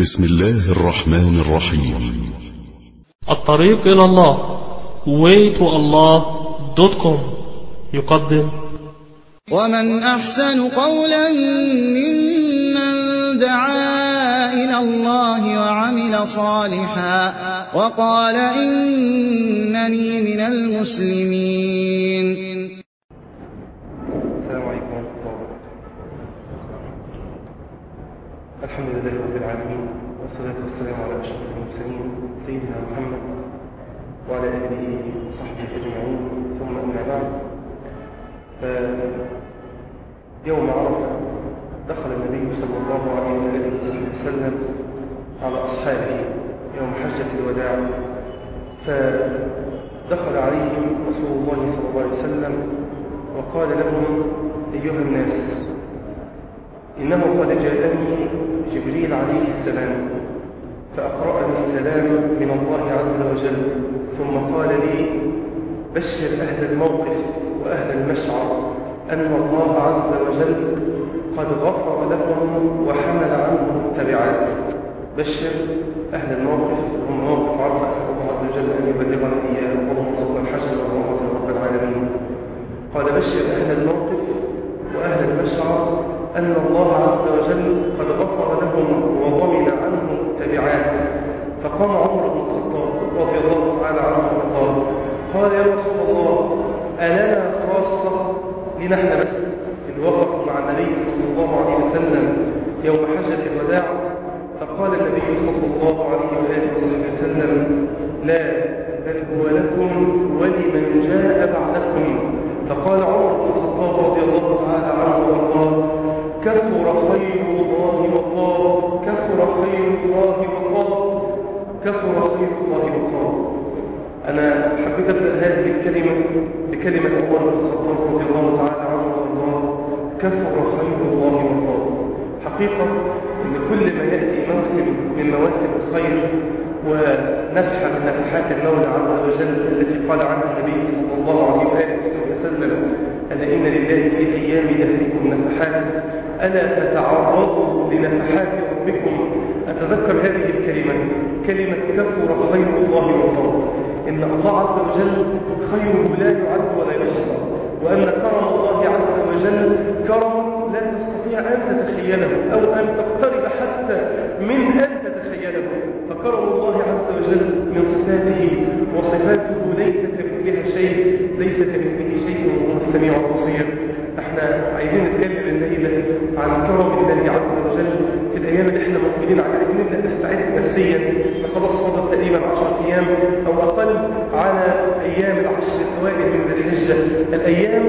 بسم الله الرحمن الرحيم الطريق إلى الله waytoallah.com يقدم ومن أحسن قولا ممن دعا إلى الله وعمل صالحا وقال إنني من المسلمين السلام عليكم ورحمة الله وبركاته الحمد لله رب العالمين والصلاة والسلام على أشرف المرسلين سيدنا محمد وعلى آله وصحبه أجمعين ثم أما بعد يوم عرفة دخل النبي صلى الله عليه وآله وسلم على أصحابه يوم حجة الوداع فدخل عليهم رسول الله صلى الله عليه وسلم وقال لهم أيها الناس إنه قد جاءني جبريل عليه السلام فأقرأني السلام من الله عز وجل ثم قال لي بشر أهل الموقف وأهل المشعر أن الله عز وجل قد غفر لهم وحمل عنهم التبعات بشر أهل الموقف هم موقف عرفة أسأل الله عز وجل أن يبلغنا إياه اللهم ارزقنا الحج والعمرة رب العالمين قال بشر أهل الموقف وأهل المشعر أن الله عز وجل قد غفر لهم وضمن عنهم التبعات فقام عمر بن الخطاب رضي الله تعالى عنه وارضاه قال يا رسول الله ألنا خاصة لنحن بس الوقف مع النبي صلى الله عليه وسلم يوم حجة الوداع فقال النبي صلى الله عليه وآله وسلم لا بل هو لكم ولمن جاء بعدكم فقال عمر بن الخطاب رضي الله تعالى عنه وارضاه كثر خير الله وطاب كثر خير الله وطاب كثر خير الله وطاب أنا حبيت أبدأ هذه الكلمة بكلمة عمر بن الخطاب رضي الله تعالى عنه وارضاه كثر خير الله وطاب حقيقة أن كل ما يأتي موسم من مواسم الخير ونفحة من نفحات المولى عز وجل التي قال عنها النبي صلى الله عليه وآله وسلم ألا إن لله في أيام دهركم نفحات ألا فتعرضوا لنفحات ربكم أتذكر هذه الكلمة كلمة كثر خير الله وفضل إن الله عز وجل خيره لا يعد ولا يحصى وأن كرم الله عز وجل كرم لا تستطيع أن تتخيله أو أن تقترب حتى من أن تتخيله فكرم الله عز وجل من صفاته وصفاته ليس كمثلها شيء ليس كمثله شيء وهو السميع البصير احنا عايزين نتكلم الليله عن كرم الله عز وجل في الايام اللي احنا موجودين عليها عايزين نبدا نستعد نفسيا خلاص فاضل تقريبا 10 ايام او اقل على ايام العشر الاوائل من ذي الحجه الايام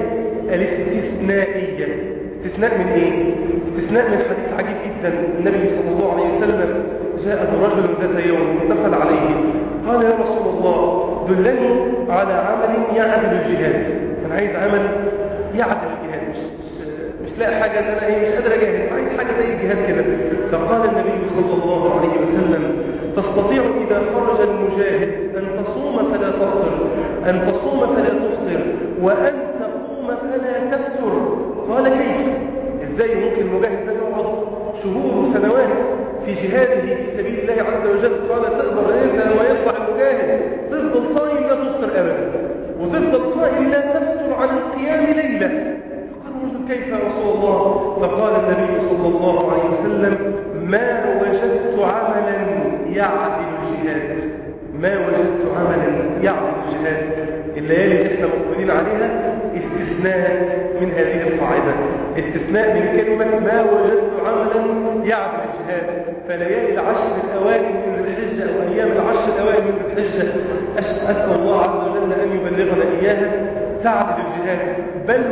الاستثنائيه استثناء من ايه استثناء من حديث عجيب جدا النبي صلى الله عليه وسلم جاءه رجل ذات يوم دخل عليه قال يا رسول الله دلني على عمل يعدل الجهاد انا عايز عمل يعدل الجهاد مش مش, مش لاقي حاجه ان انا ايه مش قادر اجاهد عايز حاجه زي الجهاد كده فقال النبي صلى الله عليه وسلم تستطيع اذا خرج المجاهد ان تصوم فلا تفطر ان تصوم فلا تفطر وان تقوم فلا تفتر قال كيف ازاي ممكن المجاهد ده يقعد شهور وسنوات في جهاده في سبيل الله عز وجل قال تقدر انت لما يطلع المجاهد تفضل صايم لا تفطر ابدا وتفضل قائم لا تفتر عن القيام ليله فقال الرجل كيف يا رسول الله فقال النبي صلى الله عليه وسلم ما وجدت عملا يعدل الجهاد ما وجدت عملا يعدل الجهاد الليالي اللي احنا مقبلين عليها استثناء من هذه القاعدة استثناء من كلمة ما وجدت عملا يعدل الجهاد فليالي العشر الأوائل من الحجة أو أيام العشر الأوائل من الحجة أسأل الله عز وجل أن يبلغنا إياها تعدل الجهاد بل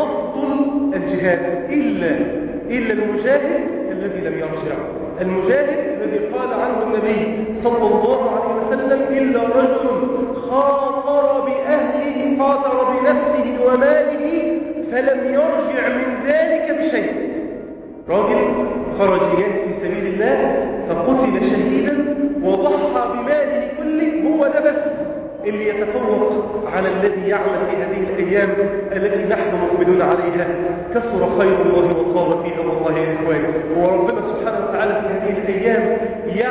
وتفضل الجهاد إلا إلا المجاهد الذي لم يرجع المجاهد الذي قال عنه النبي صلى الله عليه وسلم إلا رجل خاطر بأهله خاطر بنفسه وماله فلم يرجع من ذلك بشيء راجل خرج يجاهد في سبيل الله فقتل شهيدا وضحى بماله كله هو ده بس اللي يتفوق على الذي يعمل في هذه الأيام التي نحن مقبلون عليها كثر خير الله وطاب فيها والله يا إخواني وربنا سبحانه وتعالى في هذه الأيام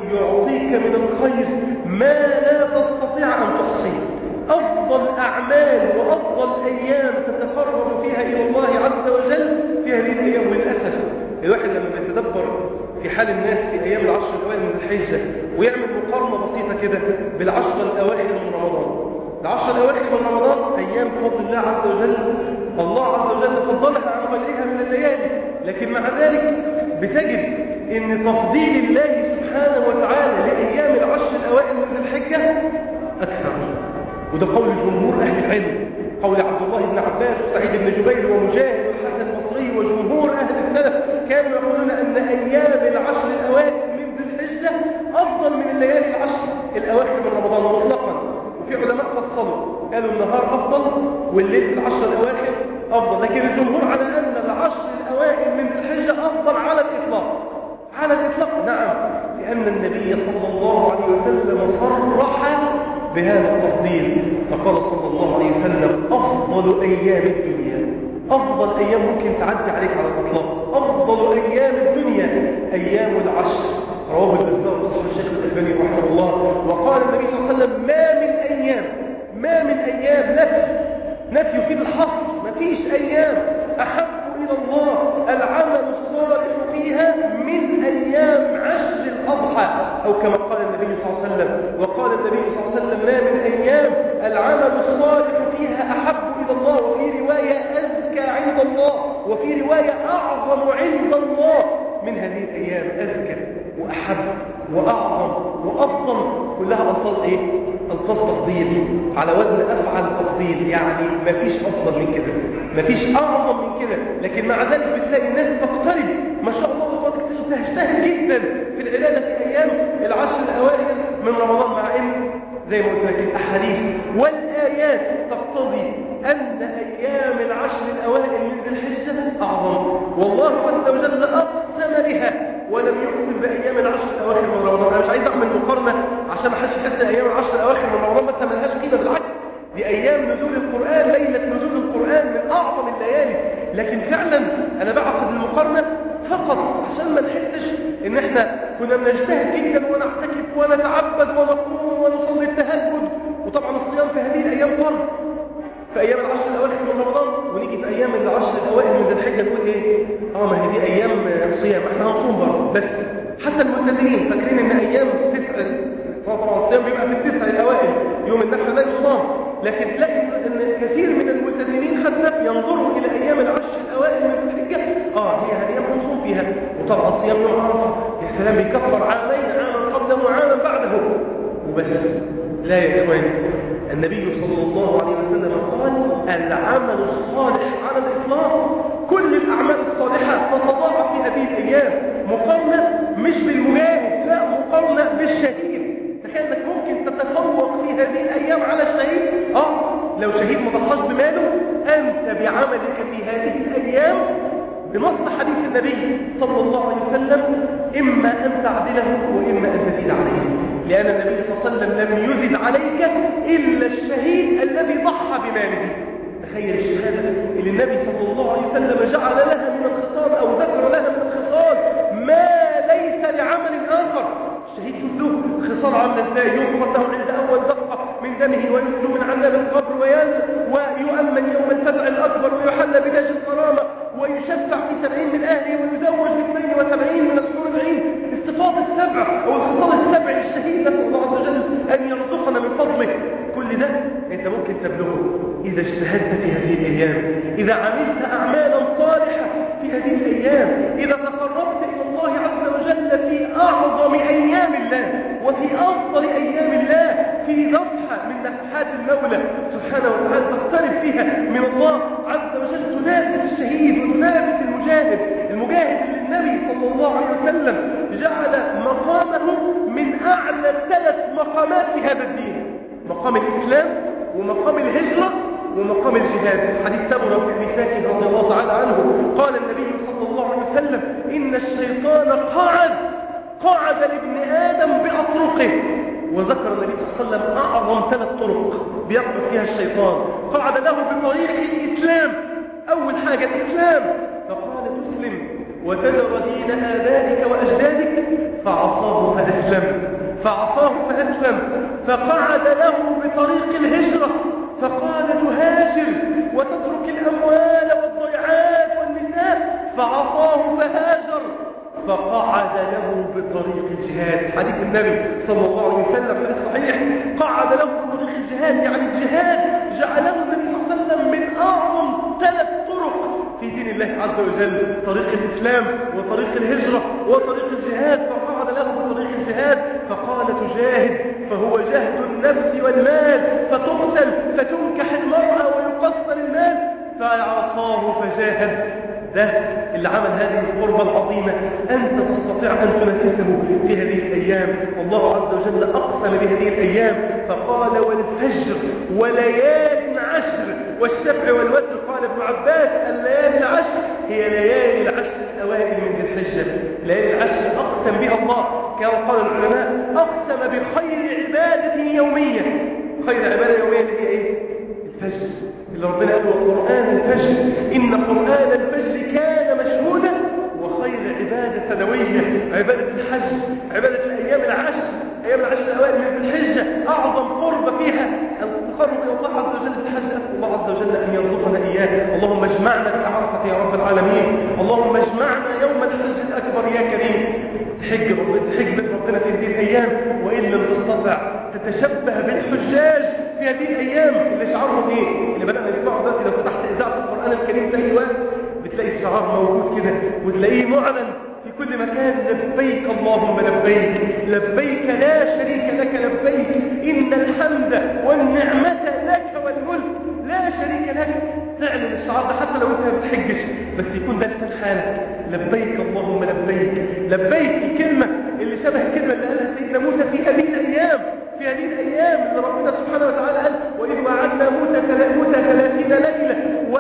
يعطيك من الخير ما لا تستطيع أن تحصيه أفضل أعمال وأفضل أيام تتقرب فيها إلى الله عز وجل في هذه الأيام وللأسف الواحد لما بيتدبر في حال الناس في أيام العشر الأوائل من الحجة ويعمل مقارنة بسيطة كده بالعشر الأواخر من رمضان العشر الأواخر من رمضان أيام بفضل الله عز وجل الله عز وجل فضلها عن غيرها من الليالي لكن مع ذلك بتجد ان تفضيل الله سبحانه وتعالى لأيام العشر الأوائل من الحجة أكثر وده قول جمهور أهل العلم قول عبد الله بن عباس وسعيد بن جبير ومجاهد والحسن البصري وجمهور أهل السلف كانوا يقولون أن أيام العشر الأوائل من ذي الحجة أفضل من الليالي العشر الأواخر من رمضان مطلقا وفي علماء فصلوا قالوا النهار أفضل والليل في العشر الأواخر أفضل لكن الجمهور على أن العشر الأوائل من ذي الحجة أفضل على الإطلاق على الإطلاق نعم لأن النبي صلى الله عليه وسلم صرح بهذا التفضيل فقال صلى الله عليه وسلم أفضل أيام الدنيا أفضل أيام ممكن تعدي عليك على الإطلاق أفضل أيام الدنيا أيام العشر رواه البزار وصحيح الشيخ الألباني رحمه الله وقال النبي صلى الله عليه وسلم ما من أيام ما من أيام نفي نفي يفيد الحصر ما فيش أيام أحب إلى الله العمل الصالح فيها من أيام عشر الأضحى أو كما قال النبي صلى الله عليه وسلم وقال النبي صلى الله عليه وسلم ما من أيام العمل الصالح فيها أحب إلى الله وفي رواية أزكى عند الله وفي رواية أعظم عند الله من هذه الأيام أزكى وأحب وأعظم وأفضل كلها ألفاظ إيه؟ ألفاظ تفضيل على وزن أفعل تفضيل يعني ما فيش أفضل من كده ما فيش أعظم من كده لكن مع ذلك بتلاقي الناس تقترب ما شاء الله الله تجتهد جدا في العبادة في أيام العشر الأوائل من رمضان مع إن زي ما قلت لك الأحاديث والآيات تقتضي أن أيام العشر الأوائل من ذي الحجة أعظم والله عز وجل أقسم بها ولم يقسم بأيام العشر الأواخر من رمضان أنا مش عايز أعمل مقارنة عشان ما حدش يحس أيام العشر الأواخر من رمضان بس ملهاش قيمة بالعكس دي أيام نزول القرآن ليلة نزول القرآن من أعظم الليالي لكن فعلا أنا بعقد المقارنة فقط عشان ما نحسش إن إحنا كنا بنجتهد جدا ونعتكف ونتعبد ونقوم ونصلي التهجد وطبعا الصيام في هذه الأيام فرض في أيام العشر الأواخر من رمضان ونيجي في أيام العشر الأوائل من ذي الحجة نقول إيه؟ آه ما هي دي أيام صيام إحنا هنصوم برضه بس حتى الملتزمين فاكرين إن أيام تسع طبعا الصيام بيبقى في التسع الأوائل يوم النحر لا يصام لكن تلاقي ان كثير من الملتزمين حتى ينظروا الى ايام العشر الاوائل من الحجه اه هي ايام نصوم فيها وطبعا صيام يوم عرفه يا سلام بيكفر عامين عاما قبله وعاما بعده وبس لا يا اخوان النبي صلى الله عليه وسلم قال العمل الصالح على الاطلاق كل الاعمال الصالحه تتضاعف في هذه الايام مقارنه مش بالمجاهد لا مقارنه بالشهيد تخيل انك ممكن تتفوق في هذه الايام على الشهيد اه لو شهيد ما ضحاش بماله انت بعملك في هذه الايام بنص حديث النبي صلى الله عليه وسلم اما ان تعدله واما ان تزيد عليه لان النبي صلى الله عليه وسلم لم يزد عليك الا الشهيد الذي ضحى بماله تخيل الشهاده اللي النبي صلى الله عليه وسلم جعل لها من الخصال او ذكر لها من الخصال ما ليس لعمل اخر الشهيد شوف له خصال عامله ازاي يغفر له عند اول دقه من دمه وينجو من عذاب القبر ويؤمن يوم الفزع الاكبر ويحل بتاج الكرامه ويشفع في سبعين من اهله ويزوج باثنين وسبعين من الحور العين الصفات السبع او الخصال السبع للشهيد نسال الله عز وجل ان يرزقنا من فضله كل ده انت ممكن تبلغه اذا اجتهدت في هذه الايام اذا عملت اعمالا صالحه في هذه الايام اذا تقربت الى الله عز وجل في اعظم ايام الله وفي افضل ايام الله في نفحه من نفحات المولى سبحانه وتعالى تقترب فيها من الله عز وجل تنافس الشهيد وتنافس المجاهد المجاهد اللي النبي صلى الله عليه وسلم جعل مقامه من اعلى ثلاث مقامات في هذا الدين مقام الاسلام ومقام الهجره ومقام الجهاد حديث ثبت في فاكه رضي الله تعالى عنه قال النبي صلى الله عليه وسلم إن الشيطان قعد قعد لابن آدم بأطرقه وذكر النبي صلى الله عليه وسلم أعظم ثلاث طرق بيقبض فيها الشيطان قعد له بطريق الإسلام أول حاجة الإسلام فقال تسلم وتذر دين آبائك وأجدادك فعصاه فأسلم فقعد له بطريق الهجرة فقال تهاجر وتترك الأموال والضيعات والنساء فعصاه فهاجر فقعد له بطريق الجهاد حديث النبي صلى الله عليه وسلم في الصحيح قعد له بطريق الجهاد يعني الجهاد جعله النبي صلى الله عليه وسلم من أعظم ثلاث طرق في دين الله عز وجل طريق الإسلام وطريق الهجرة وطريق الجهاد فقعد له بطريق الجهاد فقال تجاهد فهو جهد النفس والمال فتقتل فتنكح المرأة ويقصر المال فعصاه فجاهد ده اللي عمل هذه القربة العظيمة أنت تستطيع أن تنافسه في هذه الأيام والله عز وجل أقسم بهذه الأيام فقال والفجر وليال عشر والشفع والوتر قال ابن عباس الليالي العشر هي ليالي العشر الأوائل من ذي الحجة ليالي العشر أقسم بها الله كما قال العلماء أقسم بخير عبادة يومية خير عبادة يومية هي إيه؟ الفجر اللي ربنا قال وقرآن الفجر إن قرآن الفجر كان مشهودا وخير عبادة سنوية عبادة الحج عبادة الأيام العشر أيام العشر الأوائل من الحجة أعظم قرب فيها التقرب إلى الله عز وجل بالحج أسأل الله عز وجل أن يرزقنا إياه اللهم اجمعنا في عرفة يا رب العالمين اللهم اجمعنا يوم الحج الأكبر يا كريم تحج تحج بيت ربنا في هذه الأيام وإن لم تستطع تتشبه بالحجاج في هذه الأيام اللي شعارهم إيه؟ اللي بدأنا نسمعه دلوقتي لو فتحت إذاعة القرآن الكريم في أي وقت بتلاقي الشعار موجود كده وتلاقيه معلن في كل مكان لبيك اللهم لبيك لبيك لا شريك لك لبيك إن الحمد والنعمة لك والملك لا شريك لك تعلن الشعار ده حتى لو انت ما بتحجش بس يكون ده لسان حالك لبيك اللهم لبيك لبيك الكلمة اللي شبه الكلمة اللي قالها سيدنا موسى في هذه الأيام في هذه الأيام اللي ربنا سبحانه وتعالى قال وإذ وعدنا موسى موسى ثلاثين ليلة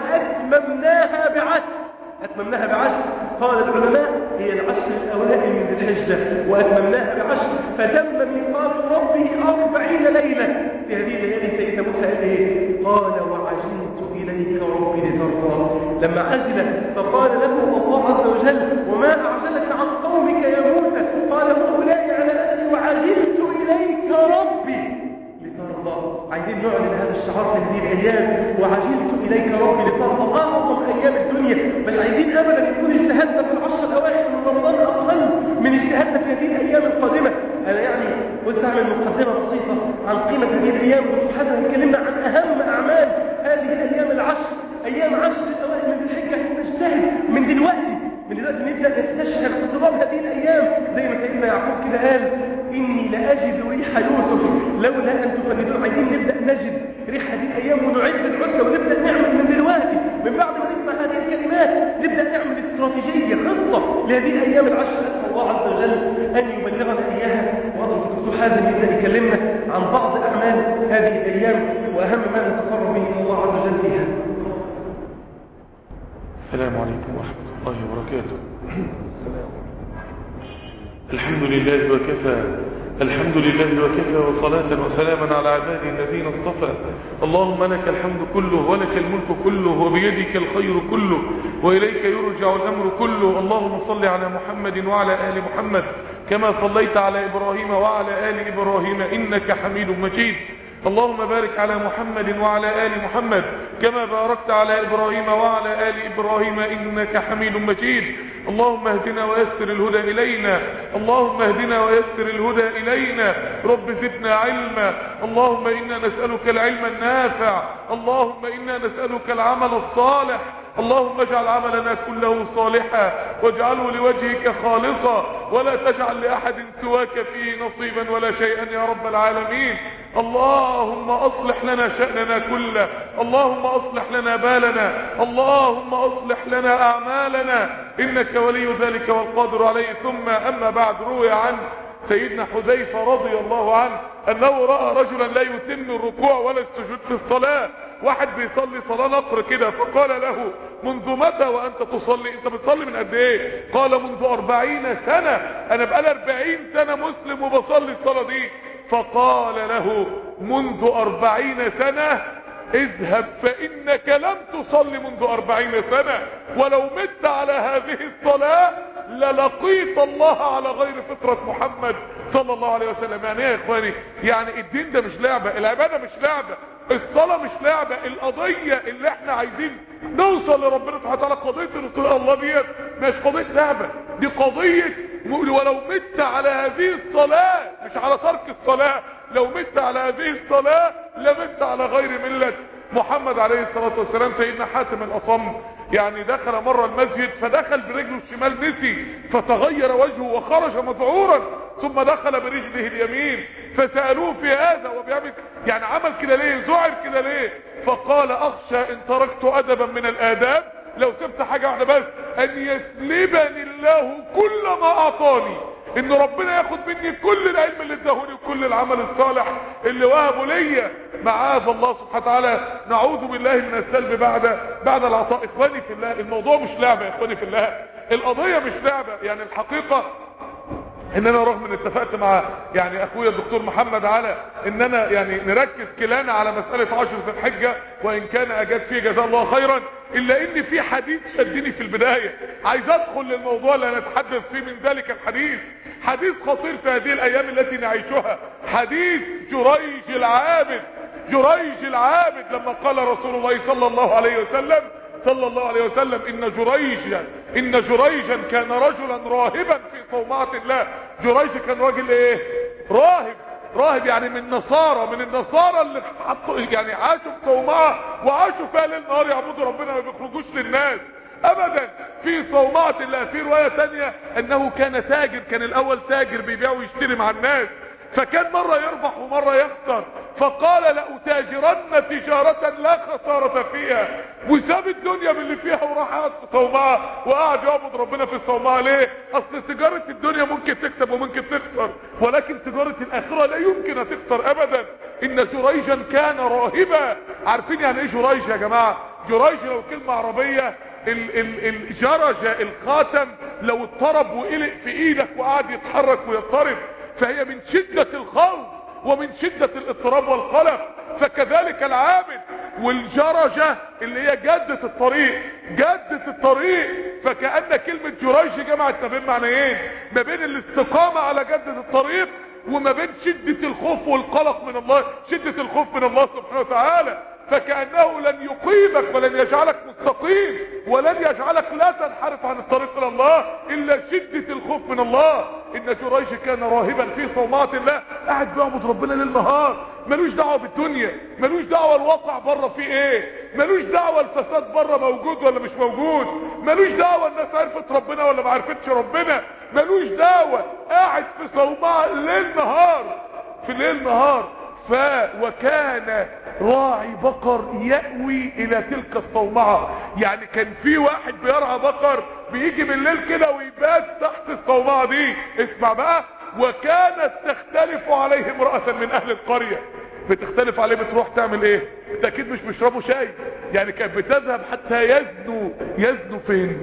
وأتممناها بعشر أتممناها بعشر قال العلماء هي العشر الأوائل من ذي الحجة وأتممناها بعشر فتم ميقات ربه أربعين ليلة في هذه الليالي سيدنا موسى قال إيه؟ قال وعجلت إليك ربي لترضى لما عجل فقال له الله عز وجل وما أعجلك عن قومك يا موسى قال هؤلاء على أني وعجلت إليك ربي لترضى عايزين نعلن هذا الشعار في هذه الأيام وعجلت إليك ربي لترضى أعظم أيام الدنيا مش عايزين أبدا يكون اجتهادنا في العشر الأواخر من رمضان أقل من اجتهادنا في هذه الأيام القادمة أنا يعني قلت أعمل مقدمة بسيطة عن قيمة هذه الأيام وسبحانه اتكلمنا عن أهم أعمال هذه الأيام العشر أيام عشر الأوائل من الحجة نجتهد من دلوقتي من دلوقتي نبدأ نستشعر اقتراب هذه الأيام زي ما سيدنا يعقوب كده قال إني لأجد ريح يوسف لولا أن تفندون عايزين نبدأ نجد ريح هذه الأيام ونعد العدة ونبدأ نعمل من دلوقتي من بعد ما نسمع هذه الكلمات نبدأ نعمل استراتيجية خطة لهذه الأيام العشر أسأل الله عز وجل أن يبلغنا إياها وأترك الدكتور حازم يبدأ يكلمنا عن بعض أعمال هذه الأيام وأهم ما نتقرب به إلى الله عز وجل فيها السلام عليكم ورحمة الله وبركاته الحمد لله وكفى الحمد لله وكفى وصلاة وسلاما على عباده الذين اصطفى اللهم لك الحمد كله ولك الملك كله وبيدك الخير كله وإليك يرجع الأمر كله اللهم صل على محمد وعلى آل محمد كما صليت على إبراهيم وعلى آل إبراهيم إنك حميد مجيد اللهم بارك على محمد وعلى آل محمد كما باركت على إبراهيم وعلى آل إبراهيم إنك حميد مجيد اللهم اهدنا ويسر الهدى إلينا اللهم اهدنا ويسر الهدى إلينا رب زدنا علما اللهم إنا نسألك العلم النافع اللهم إنا نسألك العمل الصالح اللهم اجعل عملنا كله صالحا واجعله لوجهك خالصا ولا تجعل لأحد سواك فيه نصيبا ولا شيئا يا رب العالمين اللهم اصلح لنا شأننا كله اللهم اصلح لنا بالنا اللهم اصلح لنا اعمالنا انك ولي ذلك والقادر عليه ثم اما بعد روي عن سيدنا حذيفة رضي الله عنه انه رأى رجلا لا يتم الركوع ولا السجود في الصلاة واحد بيصلي صلاة نقر كده فقال له منذ متى وانت تصلي انت بتصلي من قد ايه قال منذ اربعين سنة انا بقالي اربعين سنة مسلم وبصلي الصلاة دي فقال له منذ أربعين سنة اذهب فإنك لم تصلي منذ أربعين سنة ولو مت على هذه الصلاة للقيت الله على غير فطرة محمد صلى الله عليه وسلم يعني ايه يا اخواني يعني الدين ده مش لعبة العبادة مش لعبة الصلاة مش لعبة القضية اللي احنا عايزين نوصل لربنا سبحانه وتعالى قضية رسول الله ديت مش قضية لعبة دي قضية ولو مت على هذه الصلاة مش على ترك الصلاة لو مت على هذه الصلاة لمت على غير ملة محمد عليه الصلاة والسلام سيدنا حاتم الأصم يعني دخل مرة المسجد فدخل برجله الشمال نسي فتغير وجهه وخرج مذعورا ثم دخل برجله اليمين فسألوه في هذا وبيعمل يعني عمل كده ليه زعر كده ليه فقال اخشى ان تركت ادبا من الاداب لو سبت حاجة واحدة بس ان يسلبني الله كل ما اعطاني ان ربنا ياخد مني كل العلم اللي اداهوني وكل العمل الصالح اللي وهبه ليا معاذ الله سبحانه وتعالى نعوذ بالله من السلب بعد بعد العطاء اخواني في الله الموضوع مش لعبه يا اخواني في الله القضيه مش لعبه يعني الحقيقه ان انا رغم ان اتفقت مع يعني اخويا الدكتور محمد على ان انا يعني نركز كلانا على مسألة عشر في الحجة وان كان اجاد فيه جزاه الله خيرا الا ان في حديث شدني في البداية عايز ادخل للموضوع اللي نتحدث فيه من ذلك الحديث حديث خطير في هذه الايام التي نعيشها حديث جريج العابد جريج العابد لما قال رسول الله صلى الله عليه وسلم صلى الله عليه وسلم ان جريجا ان جريجا كان رجلا راهبا في صومعة الله جريج كان راجل ايه راهب راهب يعني من نصارى من النصارى اللي حطوا يعني عاشوا في صومعة وعاشوا فيها ليل نهار يعبدوا ربنا ما بيخرجوش للناس ابدا في صومعة الله في رواية تانية انه كان تاجر كان الاول تاجر بيبيع ويشتري مع الناس فكان مرة يربح ومرة يخسر فقال لأتاجرن تجارة لا خسارة فيها وساب الدنيا باللي فيها وراح قعد في صومعة وقعد يعبد ربنا في الصومعة ليه اصل تجارة الدنيا ممكن تكسب وممكن تخسر ولكن تجارة الاخرة لا يمكن ان تخسر ابدا ان جريجا كان راهبا عارفين يعني ايه جريج يا جماعة جريج لو كلمة عربية ال ال الجرج الخاتم لو اضطرب وقلق في ايدك وقعد يتحرك ويضطرب فهي من شدة الخوف ومن شدة الاضطراب والقلق فكذلك العابد والجرجة اللي هي جدة الطريق جدة الطريق فكأن كلمة جريج جمعت ما بين معنيين ما بين الاستقامة على جدة الطريق وما بين شدة الخوف والقلق من الله شدة الخوف من الله سبحانه وتعالى فكأنه لن يقيمك ولن يجعلك مستقيم ولن يجعلك لا تنحرف عن الطريق الى الله الا شدة الخوف من الله ان جريج كان راهبا في صومعة الله قاعد بيعبد ربنا ليل نهار ملوش دعوة بالدنيا ملوش دعوة الواقع بره فيه ايه ملوش دعوة الفساد بره موجود ولا مش موجود ملوش دعوة الناس عرفت ربنا ولا ما عرفتش ربنا ملوش دعوة قاعد في صومعة ليل نهار في ليل نهار ف وكان راعي بقر يأوي الى تلك الصومعة يعني كان في واحد بيرعى بقر بيجي بالليل كده ويبات تحت الصومعة دي اسمع بقى وكانت تختلف عليه امرأة من اهل القرية بتختلف عليه بتروح تعمل ايه انت اكيد مش بيشربوا شاي يعني كانت بتذهب حتى يزنوا يزنوا فين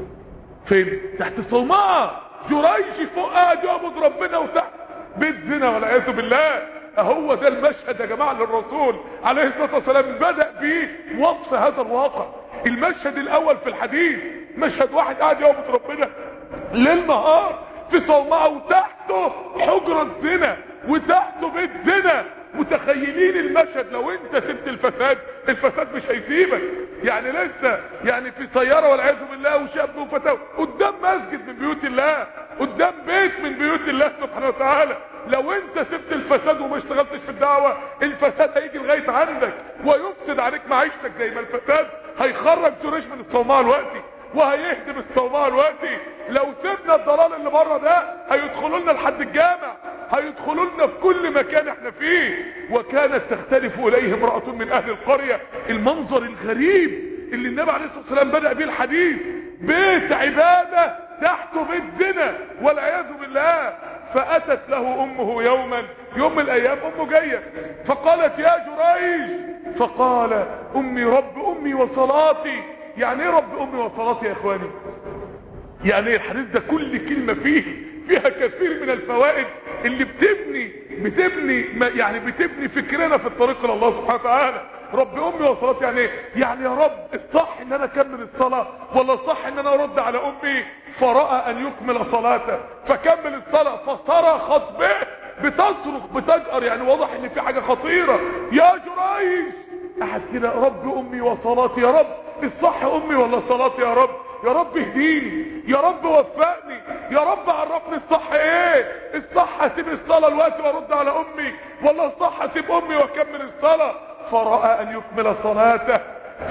فين تحت الصومعة جريج فوق قاعد يعبد ربنا وتحت بيت زنا والعياذ بالله هو ده المشهد يا جماعة للرسول عليه الصلاة والسلام بدأ بيه وصف هذا الواقع المشهد الاول في الحديث مشهد واحد قاعد يعبد ربنا ليل نهار في صومعة وتحته حجرة زنا وتحته بيت زنا متخيلين المشهد لو انت سبت الفساد الفساد مش هيسيبك يعني لسه يعني في سيارة والعياذ بالله وشاب وفتاة قدام مسجد من بيوت الله قدام بيت من بيوت الله سبحانه وتعالى لو انت سبت الفساد وما اشتغلتش في الدعوة الفساد هيجي لغاية عندك ويفسد عليك معيشتك زي ما الفساد هيخرج جريش من الصومعة الوقتي وهيهدم الصومعة الوقتي لو سيبنا الضلال اللي بره ده هيدخلوا لنا لحد الجامع هيدخلوا لنا في كل مكان احنا فيه وكانت تختلف اليه امرأة من اهل القرية المنظر الغريب اللي النبي عليه الصلاة والسلام بدأ به الحديث بيت عبادة تحته بيت زنا والعياذ بالله فأتت له أمه يوما يوم من الأيام أمه جاية فقالت يا جريج فقال أمي رب أمي وصلاتي يعني ايه رب أمي وصلاتي يا إخواني يعني ايه الحديث ده كل كلمة فيه فيها كثير من الفوائد اللي بتبني بتبني يعني بتبني فكرنا في الطريق الى الله سبحانه وتعالى رب امي وصلاتي يعني ايه يعني يا رب الصح ان انا اكمل الصلاة ولا الصح ان انا ارد على امي فرأى ان يكمل صلاته فكمل الصلاة فصرخت به بتصرخ بتجأر يعني واضح ان في حاجة خطيرة يا جريج قعد كده رب امي وصلاتي يا رب الصح امي ولا صلاتي يا رب يا رب اهديني يا رب وفقني يا رب عرفني الصح ايه الصح اسيب الصلاة الوقت وارد على امي ولا الصح اسيب امي واكمل الصلاة فرأى ان يكمل صلاته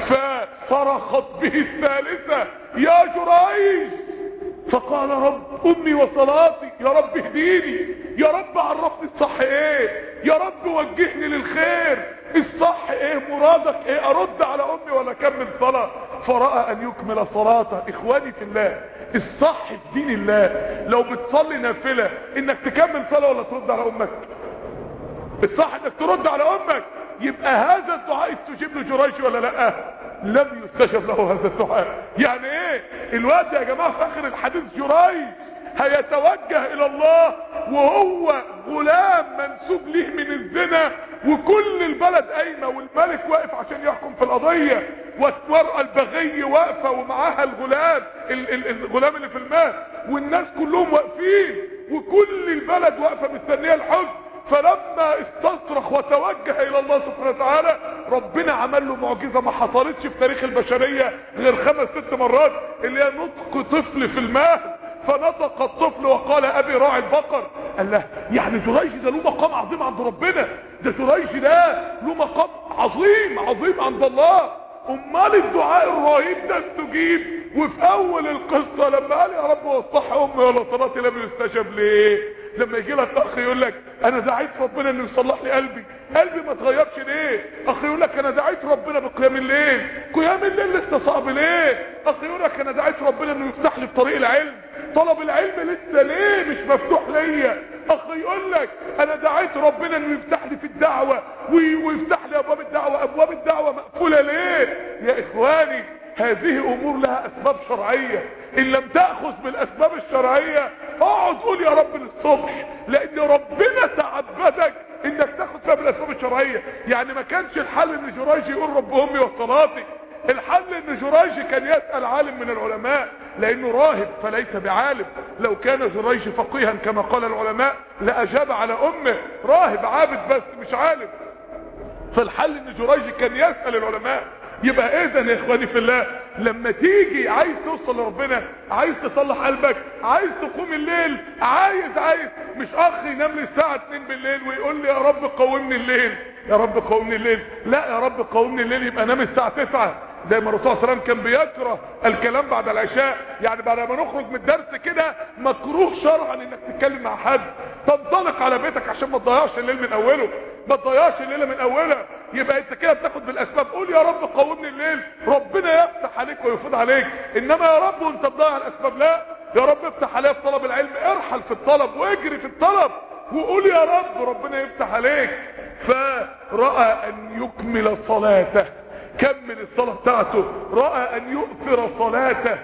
فصرخت به الثالثة يا جريج فقال رب امي وصلاتي يا رب اهديني يا رب عرفني الصح ايه يا رب وجهني للخير الصح ايه مرادك ايه ارد على امي ولا اكمل صلاة فرأى ان يكمل صلاته اخواني في الله الصح في دين الله لو بتصلي نافلة انك تكمل صلاة ولا ترد على امك الصح انك ترد على امك يبقى هذا الدعاء استجيب له جريج ولا لا لم يستجب له هذا الدعاء يعني ايه الوقت يا جماعة في اخر الحديث جريج هيتوجه الى الله وهو غلام منسوب ليه من الزنا وكل البلد قايمه والملك واقف عشان يحكم في القضية والمرأة البغي واقفة ومعاها الغلام ال ال الغلام اللي في الماء والناس كلهم واقفين وكل البلد واقفة مستنية الحكم فلما استصرخ وتوجه الى الله سبحانه وتعالى ربنا عمل له معجزة ما حصلتش في تاريخ البشرية غير خمس ست مرات اللي هي نطق طفل في الماء فنطق الطفل وقال ابي راعي البقر قال له يعني جريج ده له مقام عظيم عند ربنا ده جريج ده له مقام عظيم عظيم عند الله امال الدعاء الرهيب ده استجيب وفي اول القصة لما قال يا رب وصح امي ولا صلاتي لم يستجب ليه لما يجي لك اخ يقول لك انا دعيت ربنا انه يصلح لي قلبي قلبي ما اتغيرش ليه اخ يقول لك انا دعيت ربنا بقيام الليل قيام الليل لسه صعب ليه اخ يقول لك انا دعيت ربنا انه يفتح لي في طريق العلم طلب العلم لسه ليه مش مفتوح ليا اخ يقول لك انا دعيت ربنا انه يفتح لي في الدعوة ويفتح لي ابواب الدعوة ابواب الدعوة مقفولة ليه يا اخواني هذه امور لها اسباب شرعية ان لم تأخذ بالاسباب الشرعية اقعد قول يا رب للصبح لان ربنا تعبدك انك تاخد فيها بالاسباب الشرعية يعني ما كانش الحل ان جرايج يقول رب امي وصلاتي الحل ان جرايج كان يسأل عالم من العلماء لانه راهب فليس بعالم لو كان جرايج فقيها كما قال العلماء لاجاب على امه راهب عابد بس مش عالم فالحل ان جرايج كان يسأل العلماء يبقى اذا يا اخواني في الله لما تيجي عايز توصل لربنا عايز تصلح قلبك عايز تقوم الليل عايز عايز مش اخ ينام لي الساعة 2 بالليل ويقول لي يا رب قومني الليل يا رب قومني الليل لا يا رب قومني الليل يبقى نام الساعة 9 زي ما الرسول صلى الله عليه وسلم كان بيكره الكلام بعد العشاء يعني بعد ما نخرج من الدرس كده مكروه شرعا انك تتكلم مع حد تنطلق على بيتك عشان ما تضيعش الليل من اوله ما تضيعش الليله من اولها يبقى انت كده بتاخد بالاسباب قول يا رب قومني الليل ربنا يفتح عليك ويفيض عليك انما يا رب وانت تضيع الاسباب لا يا رب افتح عليا في طلب العلم ارحل في الطلب واجري في الطلب وقول يا رب ربنا يفتح عليك فرأى ان يكمل صلاته كمل الصلاة بتاعته رأى ان يؤثر صلاته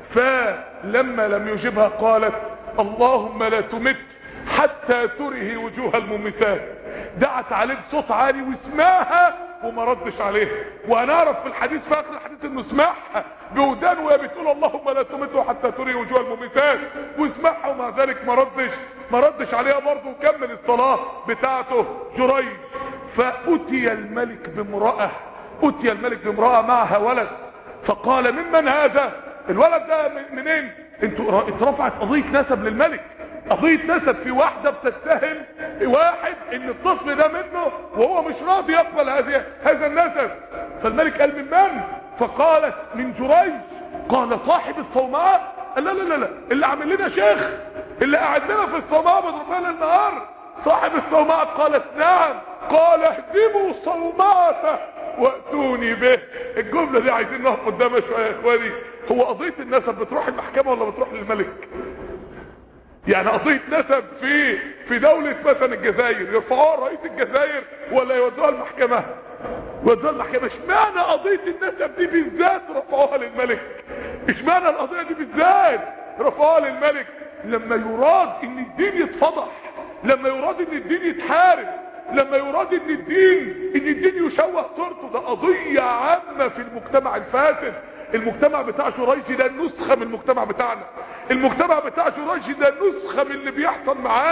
فلما لم يجبها قالت اللهم لا تمت حتى تره وجوه الممسات دعت عليه بصوت عالي وسمعها وما ردش عليه وهنعرف في الحديث في اخر الحديث انه سمعها بودان وهي بتقول اللهم لا تمته حتى تري وجوه الممسات وسمعها ومع ذلك ما ردش ما ردش عليها برضه وكمل الصلاة بتاعته جريج فأتي الملك بامرأة أتي الملك بامرأة معها ولد فقال ممن هذا الولد ده منين انتوا اترفعت قضية نسب للملك قضية نسب في واحدة بتتهم واحد ان الطفل ده منه وهو مش راضي يقبل هذه هذا النسب فالملك قال من من فقالت من جريج قال صاحب الصومعة قال لا لا لا لا اللي عامل لنا شيخ اللي قاعد لنا في الصومعة بضرب لنا النهار صاحب الصومعة قالت نعم قال اهدموا صومعته واتوني به الجملة دي عايزين نقف قدامها شوية يا اخواني هو قضية النسب بتروح المحكمة ولا بتروح للملك يعني قضية نسب في في دولة مثلا الجزائر يرفعوها رئيس الجزائر ولا يودوها المحكمة يودوها المحكمة اشمعنى قضية النسب دي بالذات رفعوها للملك اشمعنى القضية دي بالذات رفعوها للملك لما يراد ان الدين يتفضح لما يراد ان الدين يتحارب لما يراد ان الدين ان الدين يشوه صورته ده قضية عامة في المجتمع الفاسد المجتمع بتاع شريش ده نسخة من المجتمع بتاعنا المجتمع بتاع شريش ده نسخة من اللي بيحصل معانا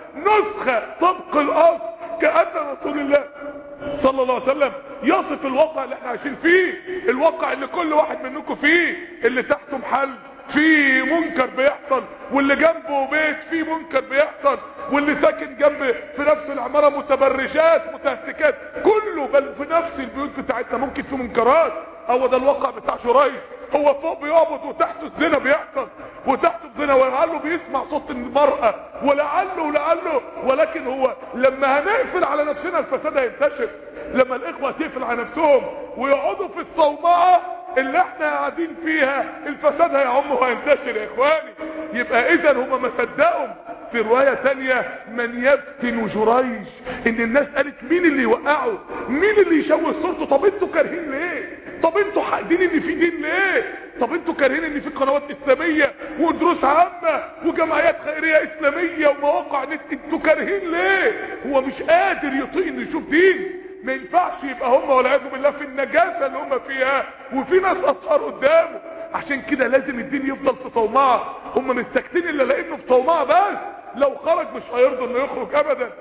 نسخة طبق الاصل كأن رسول الله صلى الله عليه وسلم يصف الواقع اللي احنا عايشين فيه الواقع اللي كل واحد منكم فيه اللي تحته محل في منكر بيحصل واللي جنبه بيت فيه منكر بيحصل واللي ساكن جنب في نفس العمارة متبرجات متهتكات كله بل في نفس البيوت بتاعتنا ممكن في منكرات هو ده الواقع بتاع شريف هو فوق بيقبض وتحته الزنا بيحصل وتحته الزنا ولعله بيسمع صوت المرأة ولعله ولعله ولكن هو لما هنقفل على نفسنا الفساد هينتشر لما الاخوة تقفل على نفسهم ويقعدوا في الصومعة اللي احنا قاعدين فيها الفساد هيعم وهينتشر يا اخواني يبقى اذا هما ما صدقوا في رواية تانية من يفتن جريج ان الناس قالت مين اللي يوقعه مين اللي يشوه صورته طب انتوا كارهين ليه طب انتوا حاقدين ان في دين ليه طب انتوا كارهين ان في قنوات اسلامية ودروس عامة وجمعيات خيرية اسلامية ومواقع نت انتوا كارهين ليه هو مش قادر يطيق انه يشوف دين ما ينفعش يبقى هم والعياذ بالله في النجاسة اللي هم فيها وفي ناس اطهار قدامه عشان كده لازم الدين يفضل في صومعة هم مش ساكتين الا لانه في صومعة بس لو خرج مش هيرضوا انه يخرج ابدا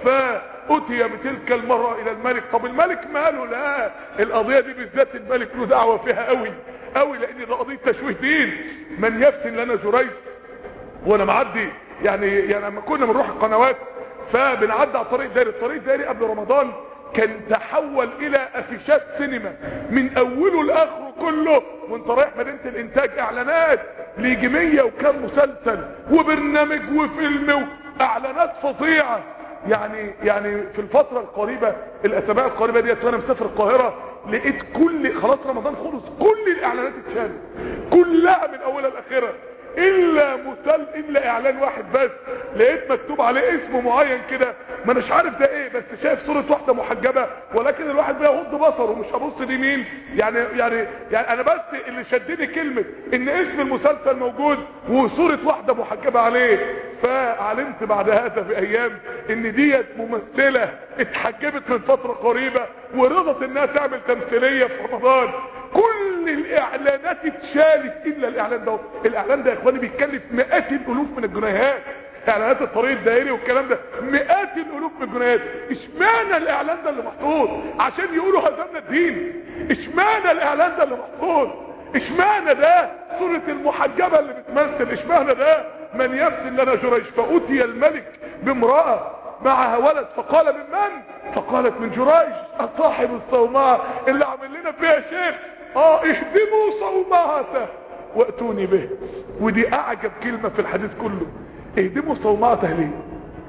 فاتي بتلك المرة الى الملك طب الملك ماله لا القضية دي بالذات الملك له دعوة فيها قوي قوي لان ده قضية تشويه دين من يفتن لنا جريج وانا معدي يعني يعني لما كنا بنروح القنوات فبنعدي على الطريق داري الطريق داري قبل رمضان كان تحول الى افيشات سينما من اوله لاخره كله وانت رايح مدينه الانتاج اعلانات ليجي 100 وكام مسلسل وبرنامج وفيلم واعلانات فظيعه يعني يعني في الفتره القريبه الاسابيع القريبه ديت وانا مسافر القاهره لقيت كل خلاص رمضان خلص كل الاعلانات اتشالت كلها من اولها لاخرها الا مسل الا اعلان واحد بس لقيت مكتوب عليه اسم معين كده ما اناش عارف ده ايه بس شايف صورة واحدة محجبة ولكن الواحد بيغض بصره ومش هبص دي مين يعني يعني يعني انا بس اللي شدني كلمة ان اسم المسلسل موجود وصورة واحدة محجبة عليه فعلمت بعد هذا بايام ان ديت ممثلة اتحجبت من فترة قريبة ورضت انها تعمل تمثيلية في رمضان كل الاعلانات اتشالت الا الاعلان ده الاعلان ده يا اخواني بيتكلف مئات الالوف من الجنيهات اعلانات الطريق الدائري والكلام ده مئات الالوف من الجنيهات اشمعنى الاعلان ده اللي محطوط عشان يقولوا هزمنا الدين اشمعنى الاعلان ده اللي محطوط اشمعنى ده صورة المحجبة اللي بتمثل اشمعنى ده من يفتن لنا جريج فأتي الملك بامرأة معها ولد فقال من من فقالت من جريج صاحب الصومعة اللي عامل لنا فيها شيخ اه اهدموا صومعته واتوني به ودي اعجب كلمة في الحديث كله اهدموا صومعته ليه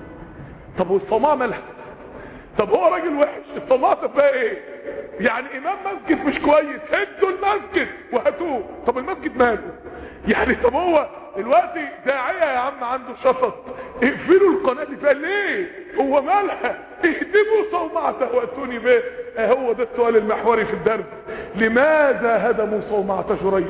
طب والصومعة مالها طب هو راجل وحش الصومعة بقى ايه يعني امام مسجد مش كويس هدوا المسجد وهاتوه طب المسجد ماله يعني طب هو دلوقتي داعية يا عم عنده شطط اقفلوا القناة اللي فيها ليه هو مالها اهدموا صومعته واتوني به هو ده السؤال المحوري في الدرس لماذا هدموا صومعة جريج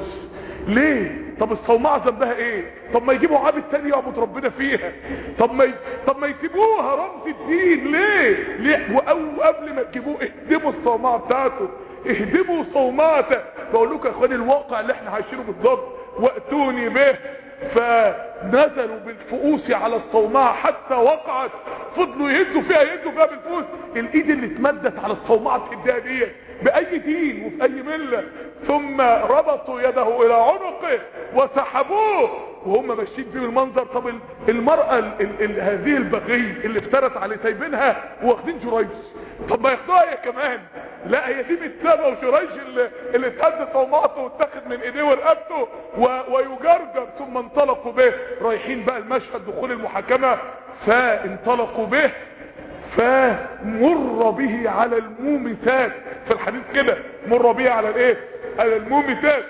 ليه طب الصومعة ذنبها ايه طب ما يجيبوا عابد تاني يعبد ربنا فيها طب ما ي... طب ما يسيبوها رمز الدين ليه ليه وأو قبل ما تجيبوه اهدموا الصومعة بتاعته اهدموا صومعته بقول لكم يا اخواني الواقع اللي احنا عايشينه بالظبط واتوني به فنزلوا بالفؤوس على الصومعة حتى وقعت فضلوا يهدوا فيها يهدوا فيها بالفؤوس الايد اللي اتمدت على الصومعة الدابية باي دين وفي اي ملة ثم ربطوا يده الى عنقه وسحبوه وهم ماشيين فيه المنظر طب المرأة ال ال ال هذه البغي اللي افترت عليه سايبينها واخدين جريج طب ما ياخدوها هي كمان لا هي دي متسابة وجريج اللي, اللي اتهد صومعته واتخذ من ايديه ورقبته ويجرجر ثم انطلقوا به رايحين بقى المشهد دخول المحاكمة فانطلقوا به فمر به على المومسات في الحديث كده مر به على الايه على المومسات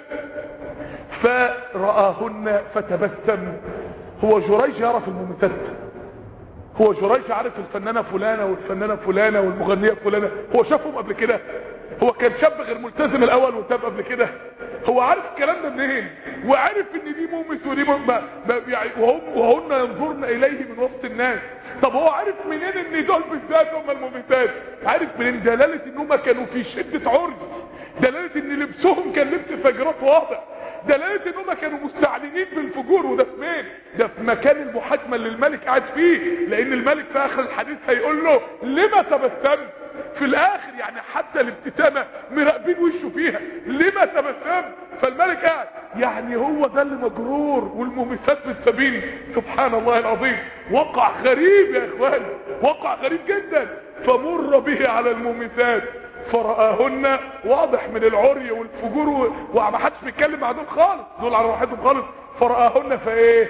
فرآهن فتبسم هو جريج يعرف المومسات هو جريج عارف الفنانة فلانة والفنانة فلانة والمغنية فلانة هو شافهم قبل كده هو كان شاب غير ملتزم الاول وتاب قبل كده هو عارف الكلام ده منين وعارف ان دي مومس ودي مومس يعني وهم وهن ينظرن اليه من وسط الناس طب هو عارف منين ان دول بالذات هم المميتات عارف منين دلالة ان هم كانوا في شدة عرج دلالة ان لبسهم كان لبس فجرات واضح ده لقيت ان هم كانوا مستعلنين بالفجور وده في مين ده في مكان المحاكمه اللي الملك قاعد فيه لان الملك في اخر الحديث هيقول له لما تبسمت في الاخر يعني حتى الابتسامة مراقبين وشه فيها لما تبسمت فالملك قاعد يعني هو ده اللي مجرور والمومسات بتسابين سبحان الله العظيم وقع غريب يا اخواني وقع غريب جدا فمر به على المومسات فرآهن واضح من العري والفجور وما حدش بيتكلم مع دول خالص دول على راحتهم خالص فرآهن فايه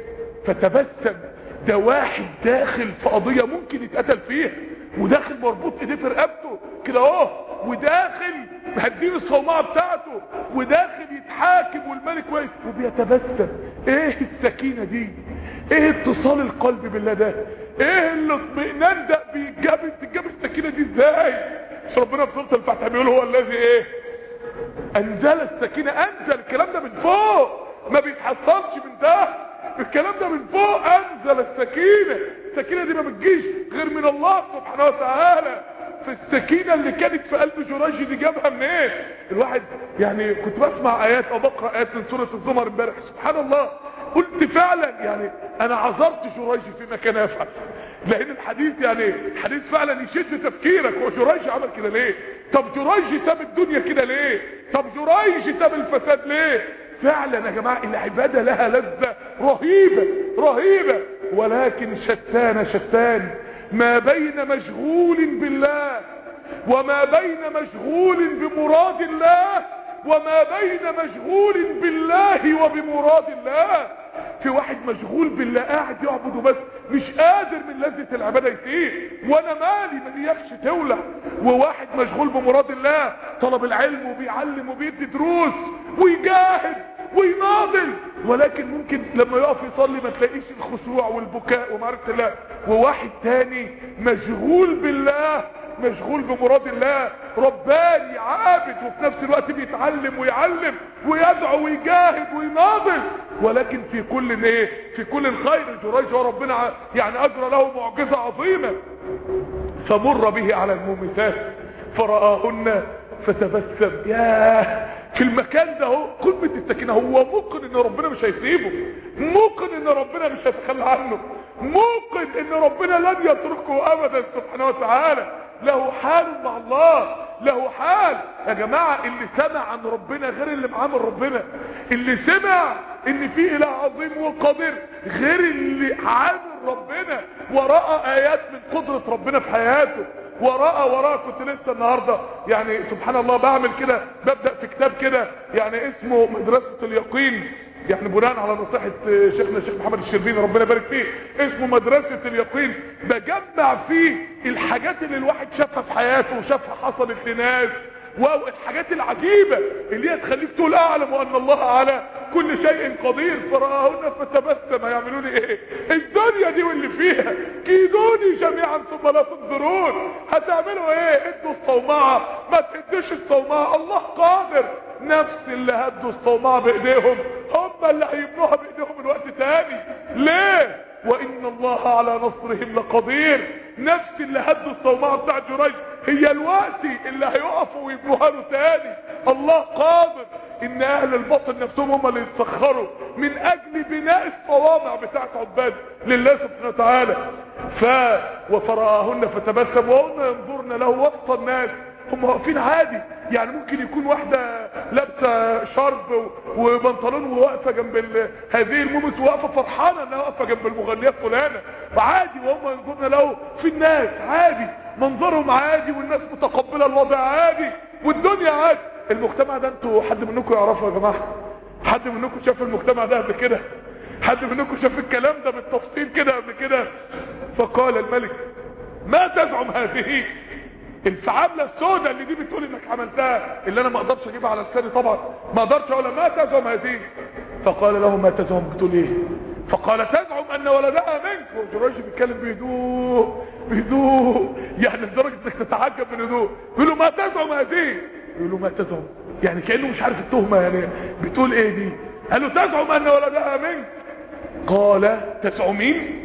فتبسم ده واحد داخل في قضية ممكن يتقتل فيها وداخل مربوط ايديه في رقبته كده اهو وداخل مهدين الصومعه بتاعته وداخل يتحاكم والملك واقف وبيتبسم ايه السكينه دي ايه اتصال القلب بالله ده ايه الاطمئنان ده بيجاب بتجاب السكينه دي ازاي مش ربنا في سوره الفتح بيقول هو الذي ايه انزل السكينه انزل الكلام ده من فوق ما بيتحصلش من ده الكلام ده من فوق انزل السكينه السكينه دي ما بتجيش غير من الله سبحانه وتعالى في السكينه اللي كانت في قلب جراج دي جابها منين إيه؟ الواحد يعني كنت بسمع ايات او بقرا ايات من سوره الزمر امبارح سبحان الله قلت فعلا يعني انا عذرت جراج فيما كان يفعل لان الحديث يعني الحديث فعلا يشد تفكيرك هو جراج عمل كده ليه طب جراج ساب الدنيا كده ليه طب جراج ساب الفساد ليه فعلا يا جماعة العبادة لها لذة رهيبة رهيبة ولكن شتان شتان ما بين مشغول بالله وما بين مشغول بمراد الله وما بين مشغول بالله وبمراد الله في واحد مشغول بالله قاعد يعبد بس مش قادر من لذة العبادة يسير وانا مالي ما ليكش تولع وواحد مشغول بمراد الله طلب العلم وبيعلم وبيدي دروس ويجاهد ويناضل ولكن ممكن لما يقف يصلي ما تلاقيش الخشوع والبكاء ومعرفة الله وواحد تاني مشغول بالله مشغول بمراد الله رباني عابد وفي نفس الوقت بيتعلم ويعلم ويدعو ويجاهد ويناضل ولكن في كل ايه في كل الخير جراج وربنا يعني اجرى له معجزة عظيمة فمر به على المومسات فرآهن فتبسم ياه في المكان ده هو قمة السكينة هو موقن ان ربنا مش هيسيبه موقن ان ربنا مش هيتخلى عنه موقن ان ربنا لن يتركه ابدا سبحانه وتعالى له حال مع الله له حال يا جماعة اللي سمع عن ربنا غير اللي معامل ربنا اللي سمع ان في اله عظيم وقدير غير اللي عامل ربنا ورأى ايات من قدرة ربنا في حياته وراء وراء كنت لسه النهاردة يعني سبحان الله بعمل كده ببدأ في كتاب كده يعني اسمه مدرسة اليقين يعني بناء على نصيحة شيخنا الشيخ محمد الشربيني ربنا يبارك فيه اسمه مدرسة اليقين بجمع فيه الحاجات اللي الواحد شافها في حياته وشافها حصلت لناس والحاجات العجيبة اللي هي تخليك تقول اعلم ان الله على كل شيء قدير فرآهن فتبسم هيعملوا لي ايه الدنيا دي واللي فيها كيدوني جميعا ثم لا تنظرون هتعملوا ايه ادوا الصومعة ما تدوش الصومعة الله قادر نفس اللي هدوا الصومعة بايديهم هم اللي هيبنوها بايديهم الوقت تاني ليه وان الله على نصرهم لقدير نفس اللي هدوا الصومعة بتاع جريج هي الوقت اللي هيقفوا ويبنوها له تاني الله قادر ان اهل الباطل نفسهم هم اللي يتسخروا من اجل بناء الصوامع بتاعت عباد لله سبحانه وتعالى ف وفرآهن فتبسم وهن ينظرن له وسط الناس هم واقفين عادي يعني ممكن يكون واحدة لابسة شرب وبنطلون وواقفة جنب ال... هذه المومس واقفة فرحانة انها واقفة جنب المغنية فلانة عادي وهم ينظرن له في الناس عادي منظرهم عادي والناس متقبلة الوضع عادي والدنيا عادي المجتمع ده انتوا حد منكم يعرفه يا جماعة حد منكم شاف المجتمع ده قبل كده حد منكم شاف الكلام ده بالتفصيل كده قبل كده فقال الملك ما تزعم هذه الفعامله السوداء اللي دي بتقول انك عملتها اللي انا ما اقدرش اجيبها على لساني طبعا ما اقدرش اقولها ما تزعم هذه فقال له ما تزعم بتقول ايه فقال تزعم ان ولدها منك وجراج بيتكلم بهدوء بهدوء يعني لدرجه انك تتعجب من هدوء يقول له ما تزعم هذه يقول له ما تزعم يعني كانه مش عارف التهمه يعني بتقول ايه دي قال له تزعم ان ولدها منك قال تزعمين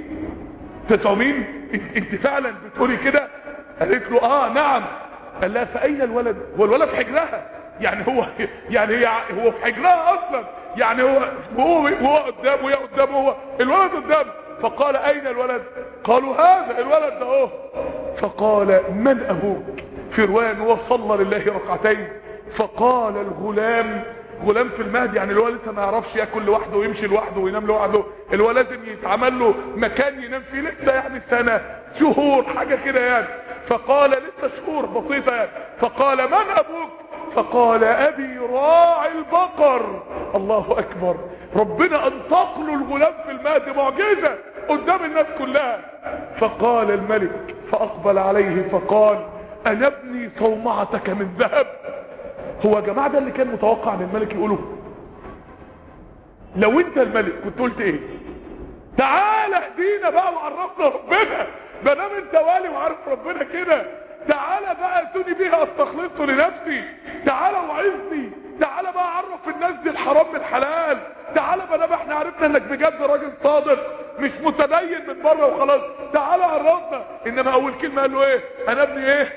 تزعمين انت, انت فعلا بتقولي كده قالت له اه نعم قال لها فاين الولد هو الولد في حجرها يعني هو يعني هي هو في حجرها اصلا يعني هو وهو وهو قدامه وهي قدامه هو الولد قدامه فقال اين الولد قالوا هذا الولد ده اهو فقال من ابوك في روايه ان هو صلى لله ركعتين فقال الغلام غلام في المهد يعني اللي هو لسه ما يعرفش ياكل لوحده ويمشي لوحده وينام لوحده اللي هو لازم يتعمل له مكان ينام فيه لسه يعني سنه شهور حاجه كده يعني فقال لسه شهور بسيطه يعني فقال من ابوك فقال ابي راعي البقر الله اكبر ربنا انطق له الغلام في المهد معجزه قدام الناس كلها فقال الملك فاقبل عليه فقال انا ابني صومعتك من ذهب هو يا جماعه ده اللي كان متوقع ان الملك يقوله لو انت الملك كنت قلت ايه تعالى اهدينا بقى وعرفنا ربنا ما دام انت والي وعارف ربنا كده تعالى بقى اتوني بيها استخلصه لنفسي تعالى وعظني تعالى بقى عرف الناس دي الحرام من الحلال تعالى ما دام احنا عرفنا انك بجد راجل صادق مش متدين من بره وخلاص تعالى عرفنا انما اول كلمه قال له ايه انا ابني ايه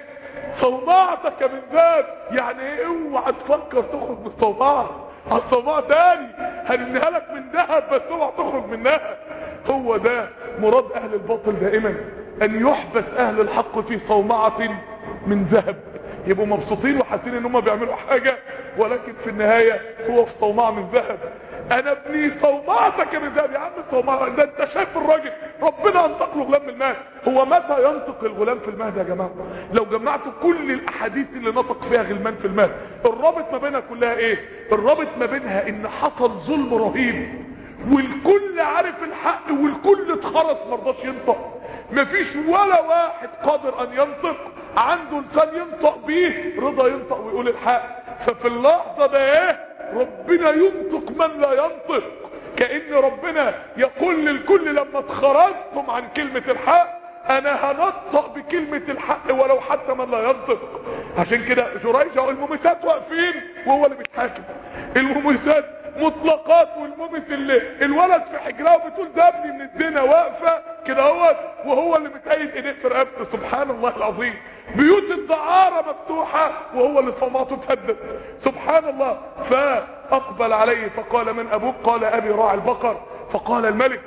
صومعتك من ذهب يعني ايه اوعى تفكر تخرج من الصومعه على الصومعه تاني هننها لك من ذهب بس اوعى تخرج منها هو ده مراد اهل الباطل دائما ان يحبس اهل الحق في صومعه من ذهب يبقوا مبسوطين وحاسين ان هم بيعملوا حاجه ولكن في النهايه هو في صومعه من ذهب انا ابني صومعتك من ذهب يا عم صومعه ده انت شايف الراجل ربنا انطق له غلام من المهد هو متى ينطق الغلام في المهد يا جماعه لو جمعتوا كل الاحاديث اللي نطق فيها غلمان في المهد الرابط ما بينها كلها ايه الرابط ما بينها ان حصل ظلم رهيب والكل عارف الحق والكل اتخرس مرضاش ينطق مفيش ولا واحد قادر ان ينطق عنده لسان ينطق بيه رضا ينطق ويقول الحق ففي اللحظه ده ايه ربنا ينطق من لا ينطق كأن ربنا يقول للكل لما اتخرجتم عن كلمة الحق انا هنطق بكلمة الحق ولو حتى من لا ينطق عشان كده جريجة المميسات واقفين وهو اللي بيتحاكم المميسات مطلقات والممس اللي الولد في حجرها وبتقول ده ابني من الزنا واقفه كده اهوت وهو اللي متقيد ايديه في رقبته سبحان الله العظيم بيوت الدعارة مفتوحة وهو اللي صومعته تهدد سبحان الله فاقبل عليه فقال من ابوك قال ابي راعي البقر فقال الملك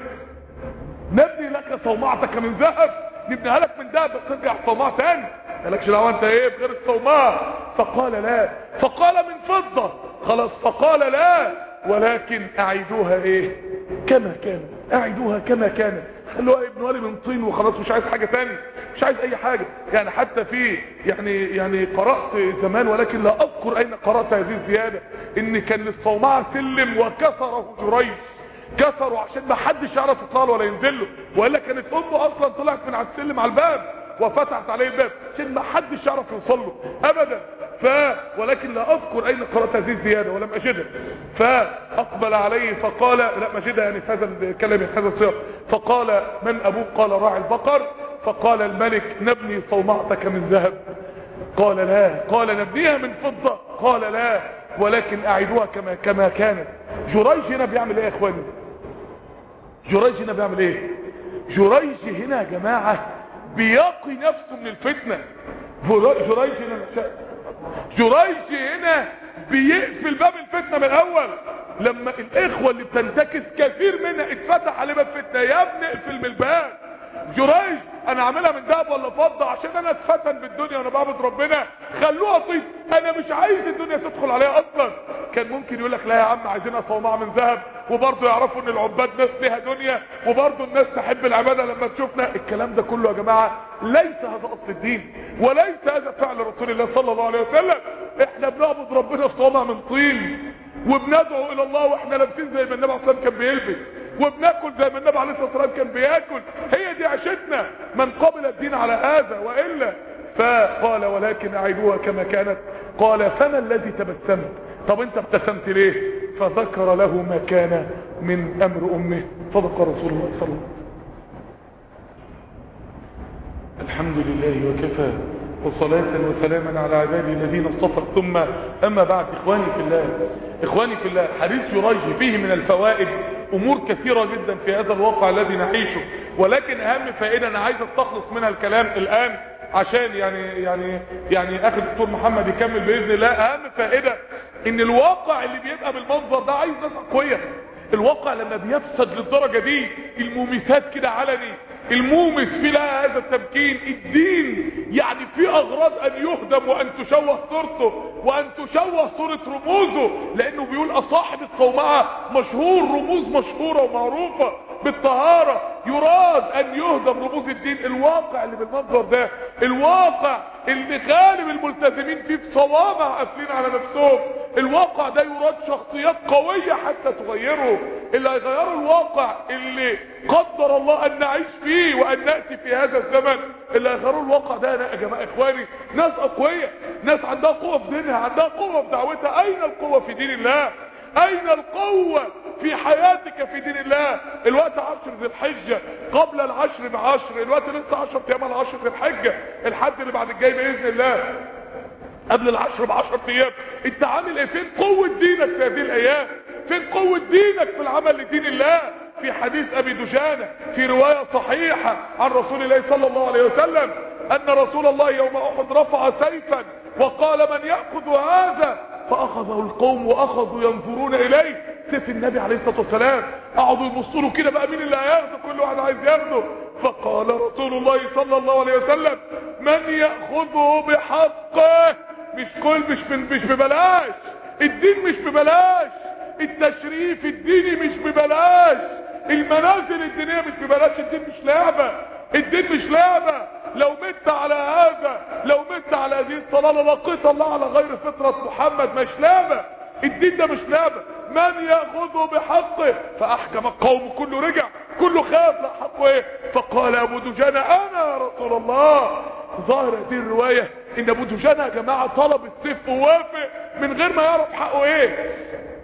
نبني لك صومعتك من ذهب نبنيها لك من ذهب بس ارجع صومعة تاني مالكش دعوه انت ايه بغير الصومعة فقال لا فقال من فضة خلاص فقال لا ولكن اعيدوها ايه كما كانت اعيدوها كما كانت خلوها ابن ولي من طين وخلاص مش عايز حاجة تاني مش عايز اي حاجة يعني حتى في يعني يعني قرأت زمان ولكن لا اذكر اين قرأت هذه الزيادة ان كان للصومعة سلم وكسره جريج كسروا عشان ما حدش يعرف يطلع له ولا ينزل له والا كانت امه اصلا طلعت من على السلم على الباب وفتحت عليه الباب عشان ما حدش يعرف يوصل له ابدا ف ولكن لا اذكر اين قرات هذه الزياده ولم اجدها فاقبل عليه فقال لا مجدها يعني في هذا الكلام في هذا السياق فقال من ابوك قال راعي البقر فقال الملك نبني صومعتك من ذهب قال لا قال نبنيها من فضه قال لا ولكن اعيدوها كما كما كانت جريج هنا بيعمل ايه يا اخواني جريج هنا بيعمل ايه جريج هنا يا جماعه بيقي نفسه من الفتنه جريج هنا جريج هنا بيقفل باب الفتنه من الاول لما الاخوه اللي بتنتكس كثير منها اتفتح عليه باب فتنه يا ابني اقفل من الباب جريج انا عاملها من ذهب ولا فضه عشان انا اتفتن بالدنيا وانا بعبد ربنا خلوها طيب انا مش عايز الدنيا تدخل عليها اصلا كان ممكن يقول لك لا يا عم عايزينها صومعه من ذهب وبرضه يعرفوا ان العباد ناس ليها دنيا وبرضه الناس تحب العباده لما تشوفنا الكلام ده كله يا جماعه ليس هذا اصل الدين وليس هذا فعل رسول الله صلى الله عليه وسلم احنا بنعبد ربنا في صومعه من طين وبندعو الى الله واحنا لابسين زي ما النبي عليه الصلاه والسلام كان بيلبس وبناكل زي ما النبي عليه الصلاه والسلام كان بياكل هي دي عيشتنا من قبل الدين على هذا والا فقال ولكن اعيدوها كما كانت قال فما الذي تبسمت طب انت ابتسمت ليه فذكر له ما كان من امر امه صدق رسول الله صلى الله عليه وسلم الحمد لله وكفى وصلاة وسلاما على عباده الذين اصطفى ثم اما بعد اخواني في الله اخواني في الله حديث جريج فيه من الفوائد امور كثيرة جدا في هذا الواقع الذي نعيشه ولكن اهم فائدة انا عايز استخلص منها الكلام الان عشان يعني يعني يعني اخي الدكتور محمد يكمل باذن الله اهم فائدة ان الواقع اللي بيبقى بالمنظر ده عايز ناس اقوياء الواقع لما بيفسد للدرجة دي المومسات كده علني المومس في لها هذا التمكين الدين يعني في اغراض ان يهدم وان تشوه صورته وان تشوه صورة رموزه لانه بيقول اصاحب الصومعة مشهور رموز مشهورة ومعروفة بالطهارة يراد ان يهدم رموز الدين الواقع اللي بالمنظر ده الواقع اللي غالب الملتزمين فيه في صوامع قافلين على نفسهم الواقع ده يراد شخصيات قوية حتى تغيره اللي هيغيروا الواقع اللي قدر الله ان نعيش فيه وان نأتي في هذا الزمن اللي هيغيروا الواقع ده انا يا جماعة اخواني ناس اقوياء ناس عندها قوة في دينها عندها قوة في دعوتها اين القوة في دين الله اين القوة في حياتك في دين الله الوقت عشر ذي الحجة قبل العشر بعشر الوقت لسه عشر ايام العشر ذي الحجة الحد اللي بعد الجاي باذن الله قبل العشر بعشر ايام انت عامل ايه فين قوة دينك في هذه الايام فين قوة دينك في العمل لدين الله في حديث ابي دجانة في رواية صحيحة عن رسول الله صلى الله عليه وسلم ان رسول الله يوم احد رفع سيفا وقال من يأخذ هذا فاخذه القوم واخذوا ينظرون اليه سيف النبي عليه الصلاة والسلام قعدوا يبصوا له كده بقى مين اللي هياخده كل واحد عايز ياخده فقال رسول الله صلى الله عليه وسلم من يأخذه بحقه مش كل مش من مش ببلاش الدين مش ببلاش التشريف الديني مش ببلاش المنازل الدينية مش ببلاش الدين مش لعبة الدين مش لعبة لو مت على هذا لو مت على هذه الصلاة للقيت الله على غير فطرة محمد مش لعبة الدين ده مش لعبة من يأخذه بحقه فأحكم القوم كله رجع كله خاف لا حقه ايه فقال ابو دجانة انا يا رسول الله ظاهر هذه الرواية ان ابو دجانة يا جماعة طلب السيف ووافق من غير ما يعرف حقه ايه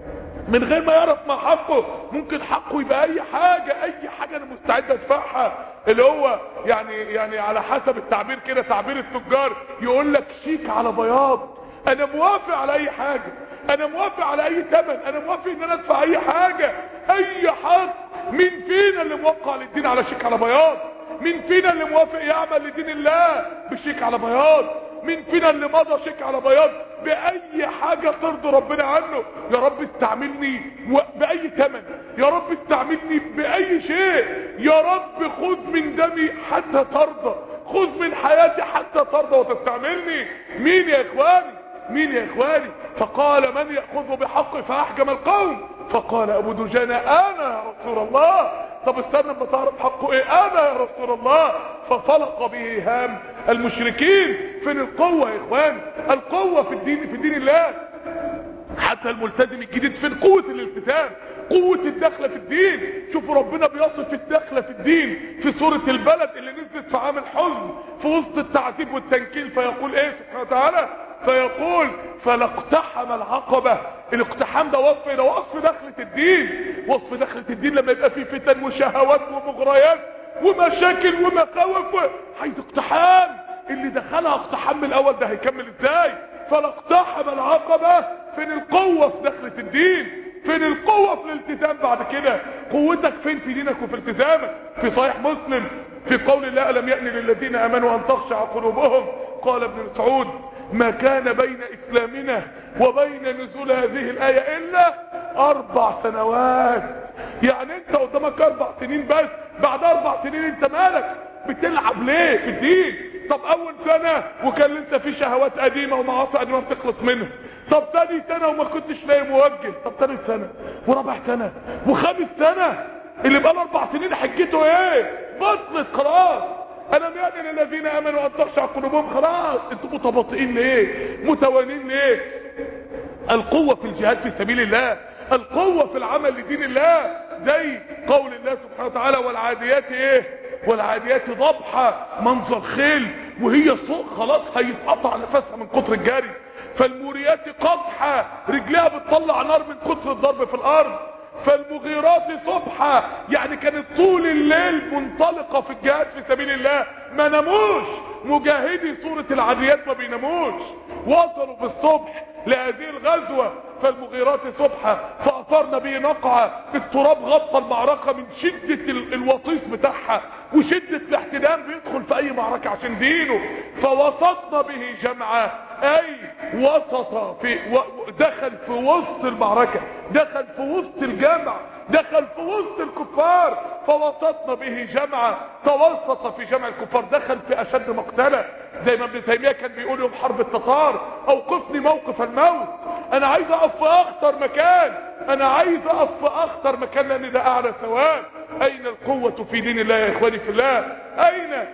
من غير ما يعرف ما حقه ممكن حقه يبقى اي حاجة اي حاجة انا مستعد ادفعها اللي هو يعني يعني على حسب التعبير كده تعبير التجار يقول لك شيك على بياض انا موافق على اي حاجة انا موافق على اي ثمن انا موافق ان انا ادفع اي حاجة اي حق مين فينا اللي موقع للدين على شيك على بياض مين فينا اللي موافق يعمل لدين الله بشيك على بياض مين فينا اللي مضى شيك على بياض باي حاجة ترضي ربنا عنه يا رب استعملني و... باي ثمن يا رب استعملني باي شيء يا رب خذ من دمي حتى ترضى خذ من حياتي حتى ترضى وتستعملني مين يا اخواني مين يا اخواني فقال من يأخذه بحقه فاحجم القوم فقال ابو دجانة انا يا رسول الله طب استنى اما تعرف حقه ايه انا يا رسول الله ففلق به هام المشركين فين القوة يا اخوان القوة في الدين في دين الله حتى الملتزم الجديد فين قوة الالتزام قوة الدخلة في الدين شوفوا ربنا بيصف الدخلة في الدين في سورة البلد اللي نزلت في عام الحزن في وسط التعذيب والتنكيل فيقول ايه سبحانه وتعالى فيقول فلاقتحم العقبة الاقتحام ده وصف ده وصف دخلة الدين وصف دخلة الدين لما يبقى فيه فتن وشهوات ومغريات ومشاكل ومخاوف عايز اقتحام اللي دخلها اقتحام من الاول ده هيكمل ازاي فلاقتحم العقبة فين القوة في دخلة الدين فين القوة في الالتزام بعد كده قوتك فين في دينك وفي التزامك في صحيح مسلم في قول الله ألم يأن للذين أمنوا أن تخشع قلوبهم قال ابن مسعود ما كان بين إسلامنا وبين نزول هذه الآية إلا أربع سنوات يعني أنت قدامك أربع سنين بس بعد أربع سنين أنت مالك بتلعب ليه في الدين طب أول سنة وكان لسه في شهوات قديمة ومعاصي قديمة بتخلص منها طب تاني سنة وما كنتش لاقي موجه طب تالت سنة ورابع سنة وخامس سنة اللي بقى اربع سنين حجته ايه بطلت خلاص انا يعني للذين امنوا ان تخشع قلوبهم خلاص انتوا متباطئين ليه متوانين ليه القوة في الجهاد في سبيل الله القوة في العمل لدين الله زي قول الله سبحانه وتعالى والعاديات ايه والعاديات ضبحة منظر خيل وهي سوق خلاص هيتقطع نفسها من كتر الجري فالموريات قضحة رجلها بتطلع نار من كتر الضرب في الارض فالمغيرات صبحة يعني كانت طول الليل منطلقة في الجهاد في سبيل الله ما ناموش مجاهدي سورة العاديات ما بيناموش وصلوا بالصبح لهذه الغزوة فالمغيرات صبحة فأثرنا به نقعة التراب غطى المعركة من شدة الوطيس بتاعها وشدة الاحتدام بيدخل في اي معركة عشان دينه فوسطنا به جمعة اي وسط في و- دخل في وسط المعركة دخل في وسط الجمع دخل في وسط الكفار فوسطنا به جمعا توسط في جمع الكفار دخل في اشد مقتلة زي ما ابن تيمية كان بيقول يوم حرب التتار اوقفني موقف الموت انا عايز اقف في اخطر مكان انا عايز اقف في اخطر مكان لان ده اعلى ثواب اين القوة في دين الله يا اخواني في الله اين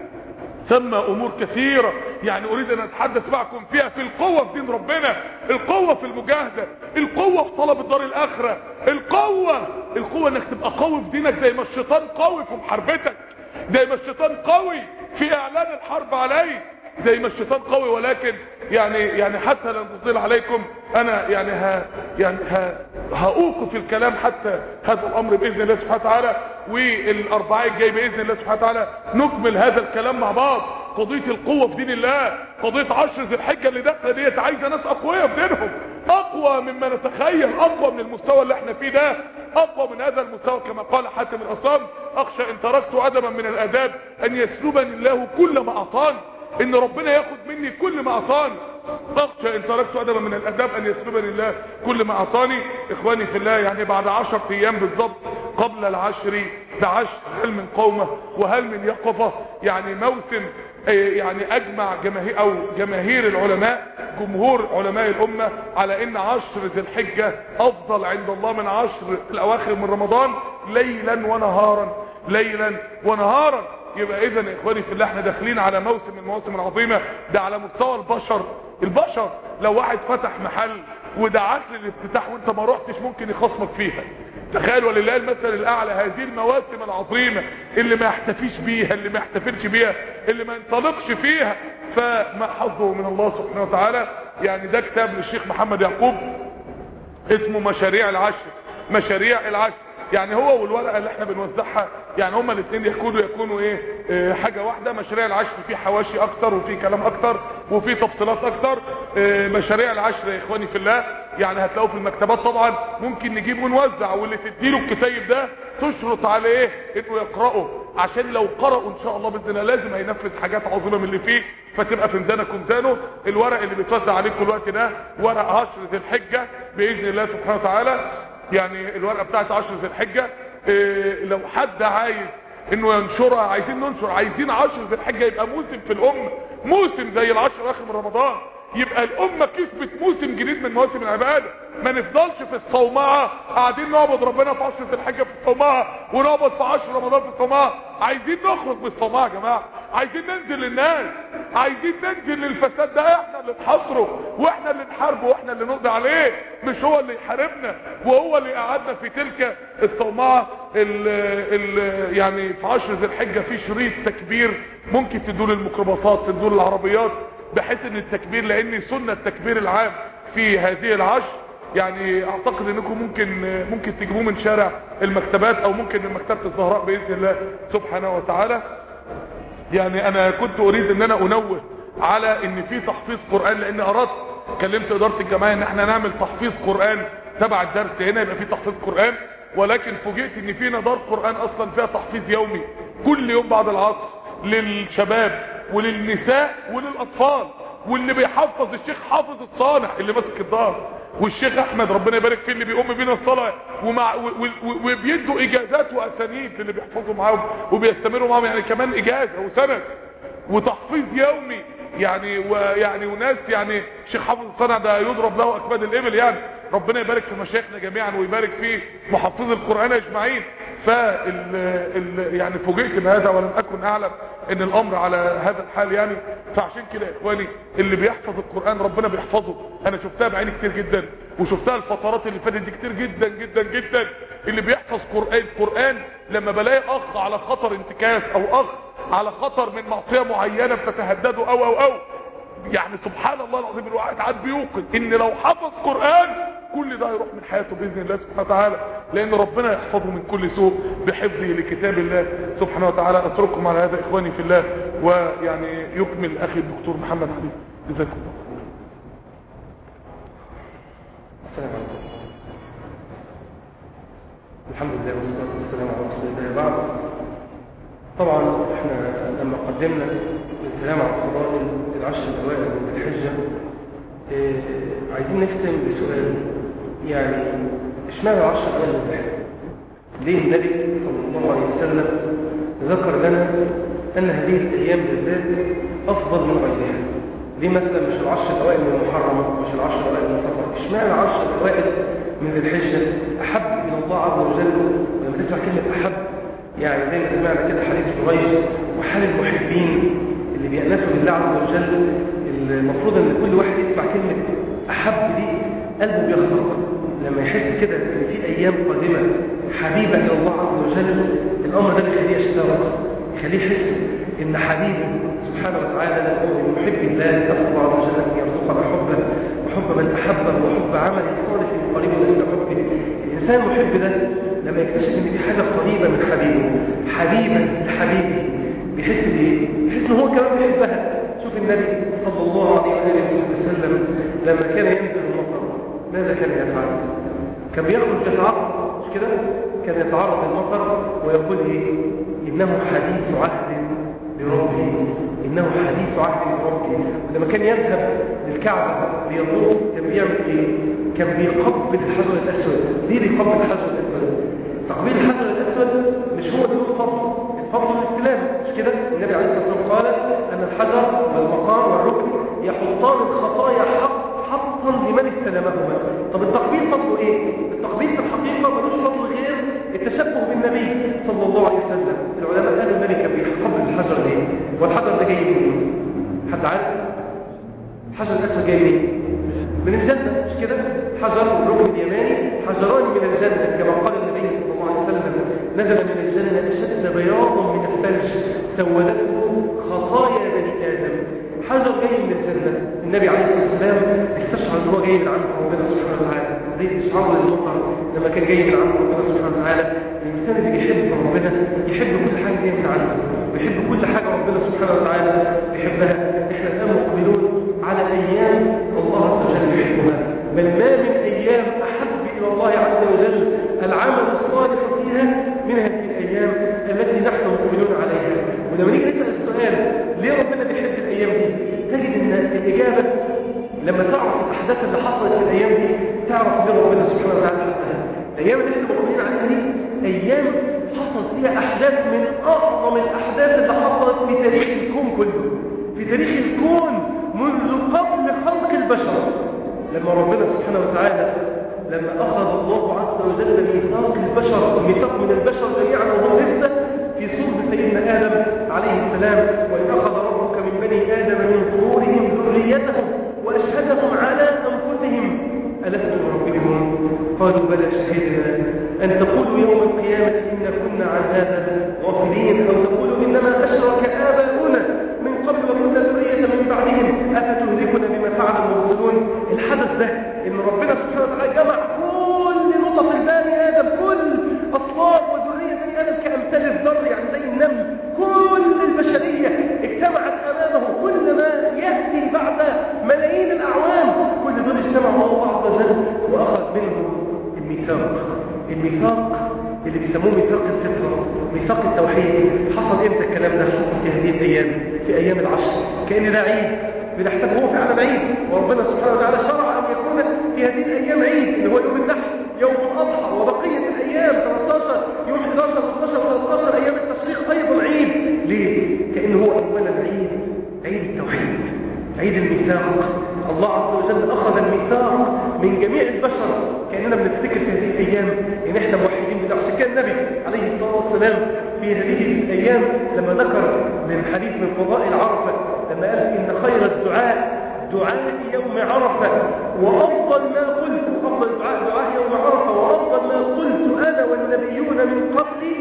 ثم امور كثيرة يعني اريد ان اتحدث معكم فيها في القوة في دين ربنا القوة في المجاهدة القوة في طلب الدار الاخرة القوة القوة انك تبقى قوي في دينك زي ما الشيطان قوي في محاربتك زي ما الشيطان قوي في اعلان الحرب عليك زي ما الشيطان قوي ولكن يعني يعني حتى لن تطيل عليكم انا يعني ها يعني ها هأوقف الكلام حتى هذا الامر باذن الله سبحانه وتعالى والاربعاء الجاي باذن الله سبحانه وتعالى نكمل هذا الكلام مع بعض قضيه القوه في دين الله قضيه عشر ذي الحجه اللي داخله ديت عايزه ناس اقوياء في دينهم اقوى مما نتخيل اقوى من المستوى اللي احنا فيه ده اقوى من هذا المستوى كما قال حاتم الاصام اخشى ان تركت ادبا من الاداب ان يسلبني الله كل ما اعطاني ان ربنا ياخد مني كل ما اعطاني اخشى ان تركت ادبا من الاداب ان يسلبني الله كل ما اعطاني اخواني في الله يعني بعد عشر ايام بالظبط قبل العشر ده عشر هل من قومه وهل من يقظه يعني موسم آه، يعني اجمع جماهير او جماهير العلماء جمهور علماء الامه على ان عشر ذي الحجه افضل عند الله من عشر الاواخر من رمضان ليلا ونهارا ليلا ونهارا يبقى اذا يا اخواني في الله احنا داخلين على موسم من المواسم العظيمه ده على مستوى البشر البشر لو واحد فتح محل ودعاك للافتتاح وانت ما رحتش ممكن يخصمك فيها تخيل ولله المثل الاعلى هذه المواسم العظيمه اللي ما يحتفيش بيها اللي ما يحتفلش بيها اللي ما ينطلقش فيها فما حظه من الله سبحانه وتعالى يعني ده كتاب للشيخ محمد يعقوب اسمه مشاريع العشر مشاريع العشر يعني هو والورقه اللي احنا بنوزعها يعني هما الاثنين يكونوا يكونوا ايه اه حاجه واحده مشاريع العشر فيه حواشي اكتر وفيه كلام اكتر وفيه تفصيلات اكتر اه مشاريع العشر يا اخواني في الله يعني هتلاقوه في المكتبات طبعا ممكن نجيب ونوزع واللي تديله الكتيب ده تشرط عليه انه يقراه عشان لو قرأوا ان شاء الله باذن الله لازم هينفذ حاجات عظيمه من اللي فيه فتبقى في ميزانك وميزانه الورق اللي بيتوزع عليكم الوقت ده ورق عشر ذي الحجه باذن الله سبحانه وتعالى يعني الورقه بتاعت عشر ذي الحجه إيه لو حد عايز انه ينشرها عايزين ننشر عايزين عشر ذي الحجه يبقى موسم في الامه موسم زي العشر الاخر من رمضان يبقى الامه كسبت موسم جديد من مواسم العباده ما نفضلش في الصومعه قاعدين نعبد ربنا في عشر ذي الحجه في الصومعه ونعبد في عشر رمضان في الصومعه عايزين نخرج من الصومعه يا جماعه عايزين ننزل للناس عايزين ننزل للفساد ده احنا اللي نحاصره واحنا اللي نحاربه واحنا اللي نقضي عليه مش هو اللي يحاربنا وهو اللي قعدنا في تلك الصومعه ال ال يعني في عشر ذي الحجه في شريط تكبير ممكن تدول الميكروباصات تدول العربيات بحيث ان التكبير لان سنه التكبير العام في هذه العشر يعني اعتقد انكم ممكن ممكن تجيبوه من شارع المكتبات او ممكن من مكتبه الزهراء باذن الله سبحانه وتعالى يعني انا كنت اريد ان انا انوه على ان في تحفيظ قرآن لان اردت كلمت ادارة الجمعية ان احنا نعمل تحفيظ قرآن تبع الدرس هنا يبقى في تحفيظ قرآن ولكن فوجئت ان في دار قرآن اصلا فيها تحفيظ يومي كل يوم بعد العصر للشباب وللنساء وللاطفال واللي بيحفظ الشيخ حافظ الصالح اللي ماسك الدار والشيخ احمد ربنا يبارك فيه اللي بيقوم بينا الصلاه ومع وبيدوا اجازات واسانيد للي بيحفظوا معاهم وبيستمروا معاهم يعني كمان اجازه وسند وتحفيظ يومي يعني ويعني وناس يعني شيخ حافظ الصنع ده يضرب له اكباد الابل يعني ربنا يبارك في مشايخنا جميعا ويبارك في محفظ القران اجمعين فال ال يعني فوجئت بهذا ولم اكن اعلم ان الامر على هذا الحال يعني فعشان كده يا اخواني اللي بيحفظ القران ربنا بيحفظه انا شفتها بعيني كتير جدا وشفتها الفترات اللي فاتت دي كتير جدا جدا جدا اللي بيحفظ قران قران لما بلاقي اخ على خطر انتكاس او اخ على خطر من معصيه معينه بتتهدده او او او يعني سبحان الله العظيم الواحد عاد بيوقن ان لو حفظ قران كل ده هيروح من حياته باذن الله سبحانه وتعالى لان ربنا يحفظه من كل سوء بحفظه لكتاب الله سبحانه وتعالى اترككم على هذا اخواني في الله ويعني يكمل اخي الدكتور محمد علي جزاكم الله السلام عليكم الحمد لله والصلاة والسلام على رسول الله بعد طبعا احنا لما قدمنا الكلام عن فضائل العشر الأوائل من الحجة آه، عايزين نختم بسؤال يعني اشمعنى العشر الأوائل من الحجة؟ ليه النبي صلى الله عليه وسلم ذكر لنا أن هذه الأيام بالذات أفضل من غيرها ليه مثلا مش العشر الأوائل من محرم مش العشر الأوائل من صفر اشمعنى العشر الأوائل من ذي الحجة أحب إلى الله عز وجل لما تسمع كلمة أحب يعني زي ما سمعنا كده حديث جريج وحال المحبين اللي بيأنسوا بالله عز وجل المفروض ان كل واحد يسمع كلمة أحب دي قلبه بيخضق لما يحس كده ان في أيام قادمة حبيبة إلى الله عز وجل الأمر ده بيخليه يشتاق يخليه يحس ان حبيبه سبحانه وتعالى هو من محب الله نسأل الله عز وجل أن يرزقنا حبه وحب من أحبه وحب عمل صالح قريب إلى حبه الإنسان المحب ده لما يكتشف ان في حاجة قريبة من حبيبه حبيبا لحبيبه بيحس بايه؟ بيحس ان هو كمان بيحبها شوف النبي صلى الله عليه وآله وسلم لما كان ينزل المطر ماذا كان يفعل؟ كان بيخرج يتعرض مش كده؟ كان يتعرض للمطر ويقول ايه؟ إنه حديث عهد بربي إنه حديث عهد بربي ولما كان يذهب للكعبة ليطوف كان بيعمل ايه؟ كان بيقبل الحجر الأسود ليه بيقبل الحجر الأسود؟ تقبيل الحجر الأسود مش هو اللي الفضل الفضل الاستلام مش كده النبي عليه الصلاة والسلام قال أن الحجر والمقام والركن يحطان الخطايا حق حقا لمن استلمهما طب التقبيل فضله ايه التقبيل في الحقيقة ملوش فضل غير التشبه بالنبي صلى الله عليه وسلم العلماء قالوا النبي كان بيقبل الحجر ليه والحجر ده جاي منين حد عارف الحجر الأسود جاي منين من الجنة مش كده حجر الركن اليماني حجران من الجنة كما قال النبي صلى الله عليه وسلم نزل من الجنة أشد بياضا من الثلج سودته خطايا بني آدم حجر جاي من الجنة النبي عليه الصلاة والسلام استشعر ان هو جاي من عند ربنا سبحانه وتعالى زي استشعار للمطر لما كان جاي من عند ربنا سبحانه وتعالى الإنسان اللي بيحب ربنا يحب كل حاجة جاية من عنده ويحب كل حاجة ربنا سبحانه وتعالى بيحبها احنا الآن مقبلون على أيام الله عز وجل يحبها بل ما من أيام أحب إلى الله عز وجل العمل الصالح فيها من هذه الأيام التي نحن مقبلون عليها ولما نيجي نسأل السؤال ليه ربنا بيحب الأيام دي تجد أن الإجابة لما تعرف الأحداث اللي حصلت في الأيام دي تعرف ليه ربنا سبحانه وتعالى حبها الأيام اللي احنا مقبلين عليها دي أيام حصل فيها أحداث من أعظم الأحداث اللي حصلت في تاريخ الكون كله في تاريخ الكون منذ قبل خلق البشر لما ربنا سبحانه وتعالى لما أخذ الله عز وجل ميثاق البشر ميثاق من البشر جميعا وهو لسه في صلب سيدنا آدم عليه السلام وإن أخذ ربك من بني آدم من ظهورهم ذريتهم وأشهدهم على أنفسهم ألست بربكم قالوا بلى شهدنا أن تقولوا يوم القيامة إنا كنا عن هذا غافلين أو تقولوا إنما أشرك آباؤنا من قبل وكنا ذرية من بعدهم أفتهلكنا بما فعل المرسلون الحدث ده إن ربنا سبحانه وتعالى جمع كل نطف البني آدم كل أصلاب وذرية بني آدم كأمثال الذر يعني زي النمل كل البشرية اجتمعت أمامه كل ما يأتي بعد ملايين الأعوام كل دول اجتمعوا الله عز وجل وأخذ منهم الميثاق الميثاق اللي بيسموه ميثاق الفطرة ميثاق التوحيد حصل امتى الكلام ده حصل في هذه الأيام في أيام العشر كأن ده عيد بنحتاج هو فعلا عيد وربنا سبحانه وتعالى شرع أن يكون في هذه الأيام عيد اللي هو يوم النحر يوم الأضحى وبقية الأيام 13 يوم 11 12 13 أيام التشريق أيضا عيد ليه؟ كأنه هو أولا عيد عيد التوحيد عيد الميثاق الله عز وجل أخذ الميثاق من جميع البشر كأننا بنفتكر في هذه الأيام إن إحنا موحدين بالله عشان كان النبي عليه الصلاة والسلام في هذه الأيام لما ذكر من حديث من فضائل عرفة لما قال إن خير الدعاء دعاء يوم عرفة وأفضل ما قلت أفضل دعاء دعاء يوم عرفة وأفضل ما قلت أنا والنبيون من قبلي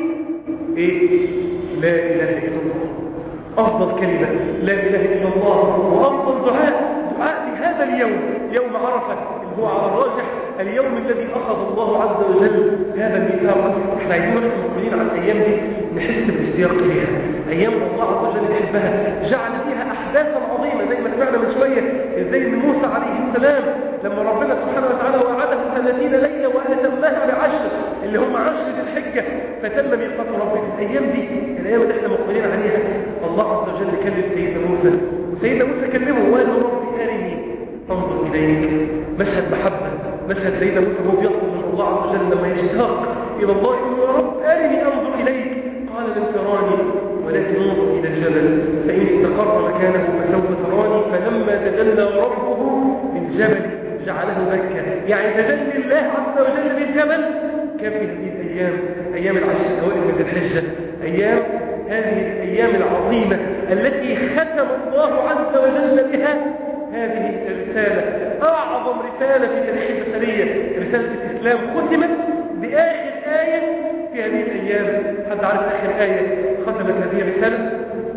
إيه لا إله إلا الله أفضل كلمة لا إله إلا الله وأفضل دعاء دعاء في هذا اليوم يوم عرفة اللي هو على الراجح اليوم الذي أخذ الله عز وجل هذا الميثاق احنا عايزين واحنا مقبلين على الأيام دي نحس بالاشتياق ليها أيام الله عز وجل يحبها جعل فيها أحداثا عظيمة زي ما سمعنا من شوية ازاي ان موسى عليه السلام لما ربنا سبحانه وتعالى وعده 30 ليلة وأتمها بعشر اللي هم عشر ذي الحجة فتم ميقات ربك الأيام دي الأيام اللي احنا مقبلين عليها الله عز وجل كلم سيدنا سيدنا موسى وسيدنا موسى كلمه وقال له ربي أرني أنظر إليك مشهد محبة مشهد سيدنا موسى وهو بيطلب من الله عز وجل لما يشتاق إلى الله يقول يا رب أرني أنظر إليك قال لن تراني ولكن انظر إلى الجبل فإن استقر مكانه فسوف تراني فلما تجلى ربه للجبل جعله دكا يعني تجلي الله عز وجل للجبل كان في هذه الأيام أيام العشر الأوائل من الحجة أيام هذه الأيام العظيمة التي ختم الله عز وجل بها هذه الرسالة أعظم رسالة في تاريخ البشرية رسالة الإسلام ختمت بآخر آية في هذه الأيام حد عارف آخر آية ختمت هذه الرسالة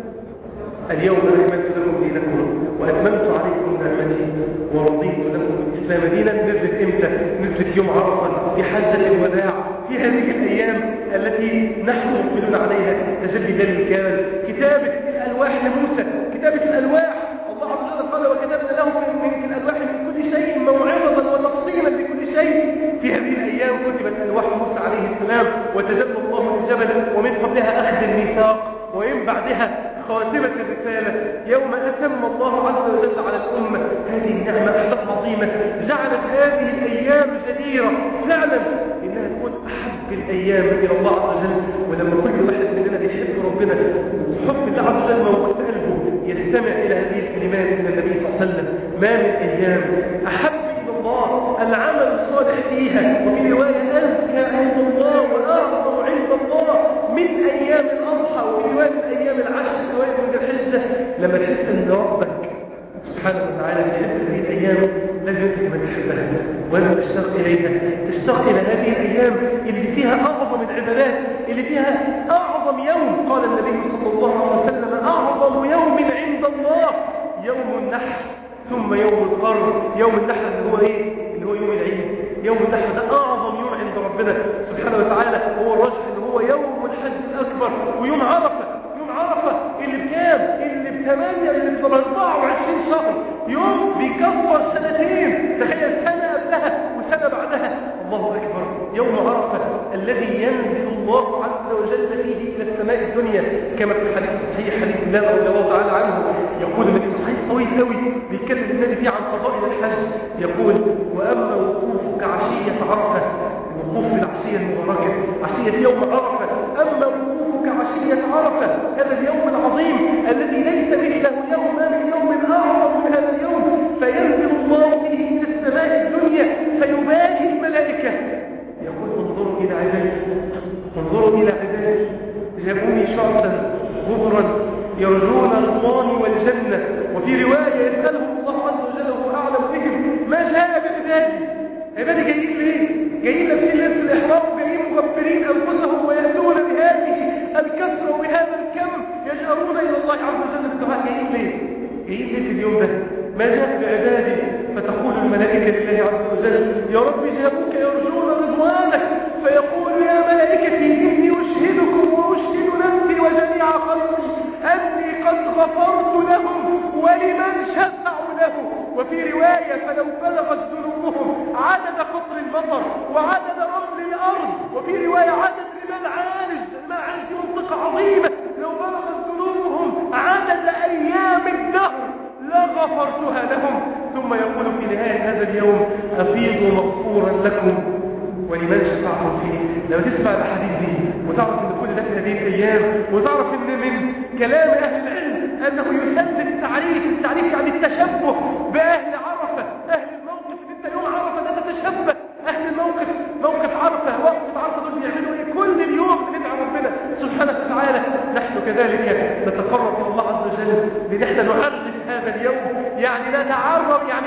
اليوم أكملت لكم دينكم وأتممت عليكم نعمتي ورضيت لكم الإسلام دينا نزلت إمتى؟ نزلت يوم عرفة في حجة الوداع في هذه الأيام التي نحن مقبلون عليها تجلي ذلك الكامل كتابة الألواح لموسى كتابة الألواح الله عز وجل قال وكتبنا له في الألواح من كل شيء موعظة وتفصيلا لكل شيء في هذه الأيام كتبت ألواح موسى عليه السلام وتجلى الله الجبل ومن قبلها أخذ الميثاق ومن بعدها خاتمة الرسالة يوم أتم الله عز وجل على الأمة هذه النعمة أحداث عظيمة جعلت هذه الأيام جديرة فعلا إنها تكون أحب الأيام إلى الله عز وجل ولما كل واحد مننا بيحب ربنا وحب الله عز وجل موجود في قلبه يستمع إلى هذه الكلمات من النبي صلى الله عليه وسلم ما من أيام أحب إلى الله العمل الصالح فيها وفي رواية أزكى عند الله وأعظم عند الله من أيام الأضحى وفي رواية من أيام العشر أوائل من الحجة لما تحس أن ربك سبحانه وتعالى بيحب هذه الأيام لازم أنت كمان تحبها ولازم تشتاق إليها تشتاق إلى هذه الأيام اللي فيها أعظم العبادات اللي فيها أعظم يوم قال النبي صلى الله عليه وسلم أعظم يوم عند الله يوم النحر ثم يوم القرن يوم النحر اللي هو إيه؟ اللي هو يوم العيد يوم النحر ده أعظم يوم عند ربنا سبحانه وتعالى هو الرجل اللي هو يوم الحج الأكبر ويوم عرفة يوم عرفة اللي بكام؟ اللي بثمانية اللي ب 24 شهر يوم بيكفر سنتين تخيل سنة قبلها وسنة بعدها الله أكبر يوم عرفة الذي ينزل الله عز وجل فيه إلى السماء الدنيا كما في الحديث الصحيح حديث الله رضي الله تعالى عنه يقول النبي صلى الله عليه وسلم طويل قوي بيتكلم النبي فيه عن فضائل الحج يقول وأما وقوفك عشية عرفة الوقوف في العشية المباركة عشية يوم عرفة أما وقوفك عشية عرفة هذا اليوم العظيم الذي ليس مثله يوم من يوم أعظم من هذا اليوم فينزل الله فيه إلى السماء الدنيا فيباهي الملائكة يقول انظروا إلى عبادي انظروا إلى عبادي جابوني شعثا غبرا يرجون رضواني والجنة وفي رواية يسألهم الله عز وجل وهو أعلم بهم ما جاء بعبادي عبادي جايين ليه؟ جايين لابسين لبس الإحرام وجايين مغفرين أنفسهم ويأتون بهذه الكثرة وبهذا الكم يجأرون إلى الله عز وجل بالدعاء جايين ليه؟ جايين ليه في اليوم ده؟ ما جاء بعبادي فتقول الملائكة لله عز وجل يا رب جابوك يرجون رضوانك فيقول يا ملائكتي إني أشهدكم وأشهد نفسي وجميع خلقي أني قد غفرت لهم ولمن شفع له وفي رواية فلو بلغت ذنوبهم عدد قطر المطر وعدد رمل الأرض وفي رواية عدد رمال عارج رمال عارج دي منطقة عظيمة لو بلغت ذنوبهم عدد أيام الدهر لغفرتها لهم ثم يقول في نهاية هذا اليوم أفيضوا مغفورا لكم ولمن شفعتم فيه لما تسمع الأحاديث دي وتعرف ان كل ده في هذه الأيام وتعرف ان من كلام أهل العلم أنه يسدد التعريف التعريف يعني التشبه بأهل عرفة أهل الموقف ان انت يوم عرفة ده تتشبه أهل الموقف موقف عرفة وقف عرفة دول بيعملوا ايه كل اليوم بندعي ربنا سبحانه وتعالى نحن كذلك نتقرب إلى الله عز وجل لنحن نعرف هذا اليوم يعني نتعرف يعني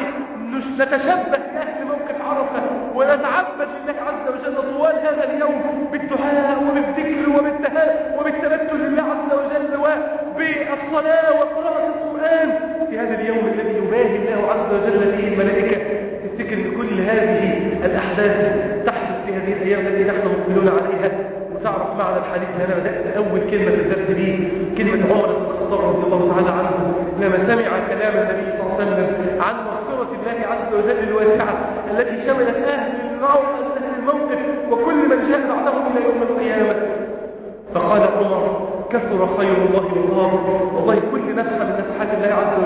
نتشبه بأهل موقف عرفة ونتعبد لله عز وجل طوال هذا اليوم بالدعاء وبالذكر وبالتهاء وبالتبتل لله عز وجل وبالصلاة وقراءة القرآن في هذا اليوم الذي يباهي الله عز وجل فيه الملائكة تفتكر ان كل هذه الأحداث تحدث في هذه الأيام التي نحن مقبلون عليها وتعرف معنى الحديث اللي أنا بدأت أول كلمة في الدرس دي كلمة عمر بن الخطاب رضي الله تعالى عنه لما سمع كلام النبي صلى الله عليه وسلم عن مغفرة الله عز وجل الواسعة التي شملت أهل الموقف أهل الموقف وكل من جاء بعدهم إلى يوم القيامة فقال عمر كثر خير الله والله والله كل نفحة من نفحات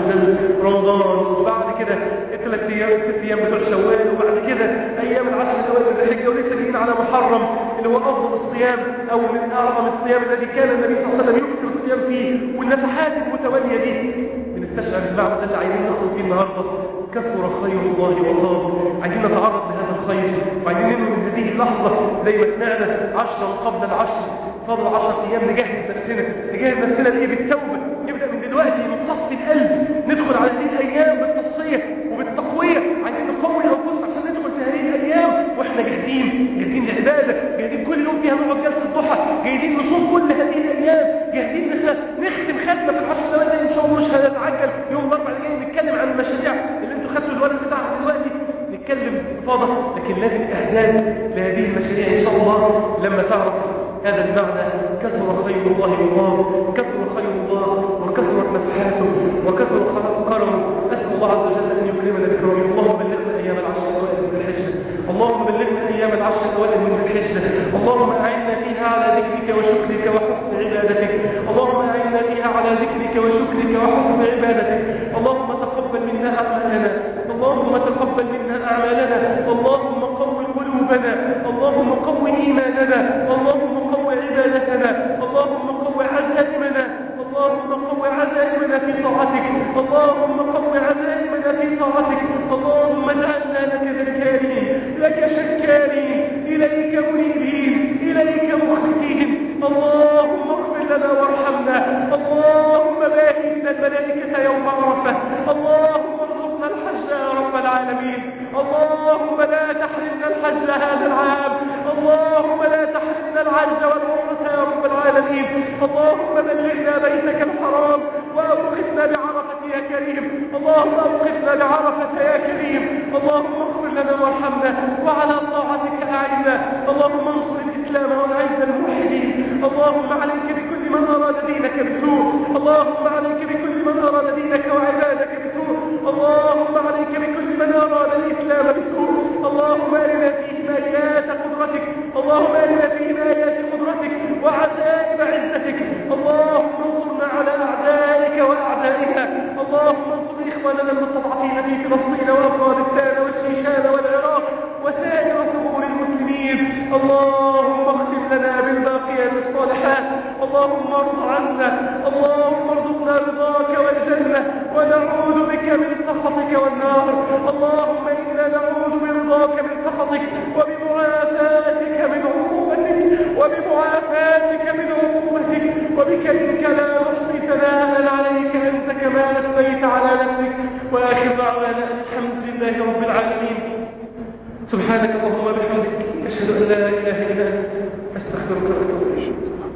وجل رمضان وبعد كده الثلاث ايام الست ايام بتوع شوال وبعد كده ايام العشر الاوائل من الحجه ولسه جايين على محرم اللي هو افضل الصيام او من اعظم الصيام الذي كان النبي صلى الله عليه وسلم يكثر الصيام فيه والنفحات المتواليه دي بنستشعر المعنى ده اللي عايزين ناخد فيه النهارده كثر خير الله وطاب عايزين نتعرض لهذا الخير وعايزين ننهي من هذه اللحظه زي ما سمعنا عشرا قبل العشر فضل 10 ايام نجهز نفسنا نجهز نفسنا بايه بالتوبه نبدا من دلوقتي نصفي القلب ندخل على هذه الايام بالتصفيه وبالتقويه عايزين نقوي انفسنا عشان ندخل في هذه الايام واحنا جاهزين جاهزين لعباده جاهزين كل يوم فيها نقعد جلسه ضحى جاهزين نصوم كل هذه الايام جاهزين نخ- نختم ختمه في العشر سنوات دي ان شاء الله مش هنتعجل يوم الاربعاء اللي جاي نتكلم عن المشاريع اللي انتوا خدتوا الورق بتاعها دلوقتي نتكلم باستفاضه لكن لازم اعداد لهذه المشاريع ان شاء الله لما تعرف هذا المعنى كثر خير الله الله كثر خير الله وكثرت نفحاته وكثر كرمه اسال الله عز وجل ان يكرمنا بكرمه اللهم بلغنا ايام العشر الاوائل من الحجه اللهم بلغنا ايام العشر الاوائل من الحجه اللهم اعنا فيها على ذكرك وشكرك وحسن عبادتك اللهم اعنا فيها على ذكرك وشكرك وحسن عبادتك اللهم تقبل منا اعمالنا اللهم تقبل منا اعمالنا اللهم قو قلوبنا اللهم قو ايماننا اللهم قو عبادتنا اللهم قو عزائمنا اللهم قو عزائمنا في طاعتك اللهم قو عزائمنا في طاعتك اللهم اجعلنا لك ذكارين لك شكارين اليك منيبين اليك مخبتين اللهم اغفر لنا وارحمنا اللهم باهنا الملائكه يوم عرفه اللهم ارزقنا الحج يا رب العالمين اللهم لا تحرمنا الحج هذا العام اللهم لا تحرمنا الحج والعمرة يا رب العالمين اللهم بلغنا بيتك الحرام وأوقفنا بعرفة يا كريم اللهم أوقفنا بعرفة يا كريم اللهم اغفر لنا وارحمنا وعلى طاعتك أعنا اللهم انصر الإسلام وأعز الموحدين اللهم عليك بكل من أراد دينك بسوء اللهم عليك بكل من أراد دينك وعبادك بسوء اللهم عليك بكل من أراد الإسلام بسوء اللهم أرنا فيهم آيات قدرتك اللهم أرنا فيهم آيات قدرتك وعجائب عزتك اللهم انصرنا على أعدائك وأعدائنا اللهم انصر إخواننا المستضعفين في فلسطين وأفغانستان والشيشان والعراق وسائر ثغور المسلمين اللهم اختم لنا بالباقيات الصالحات اللهم ارض عنا اللهم ارزقنا رضاك والجنة ونعوذ بك من سخطك والنار اللهم إنا نعوذ برضاك من سخطك وبمعافاتك من عقوبتك وبمعافاتك من عقوبتك وبك منك لا نحصي ثناء عليك أنت كما أثنيت على نفسك وآخر دعوانا أن الحمد لله رب العالمين سبحانك اللهم وبحمدك أشهد أن لا إله إلا أنت أستغفرك وأتوب إليك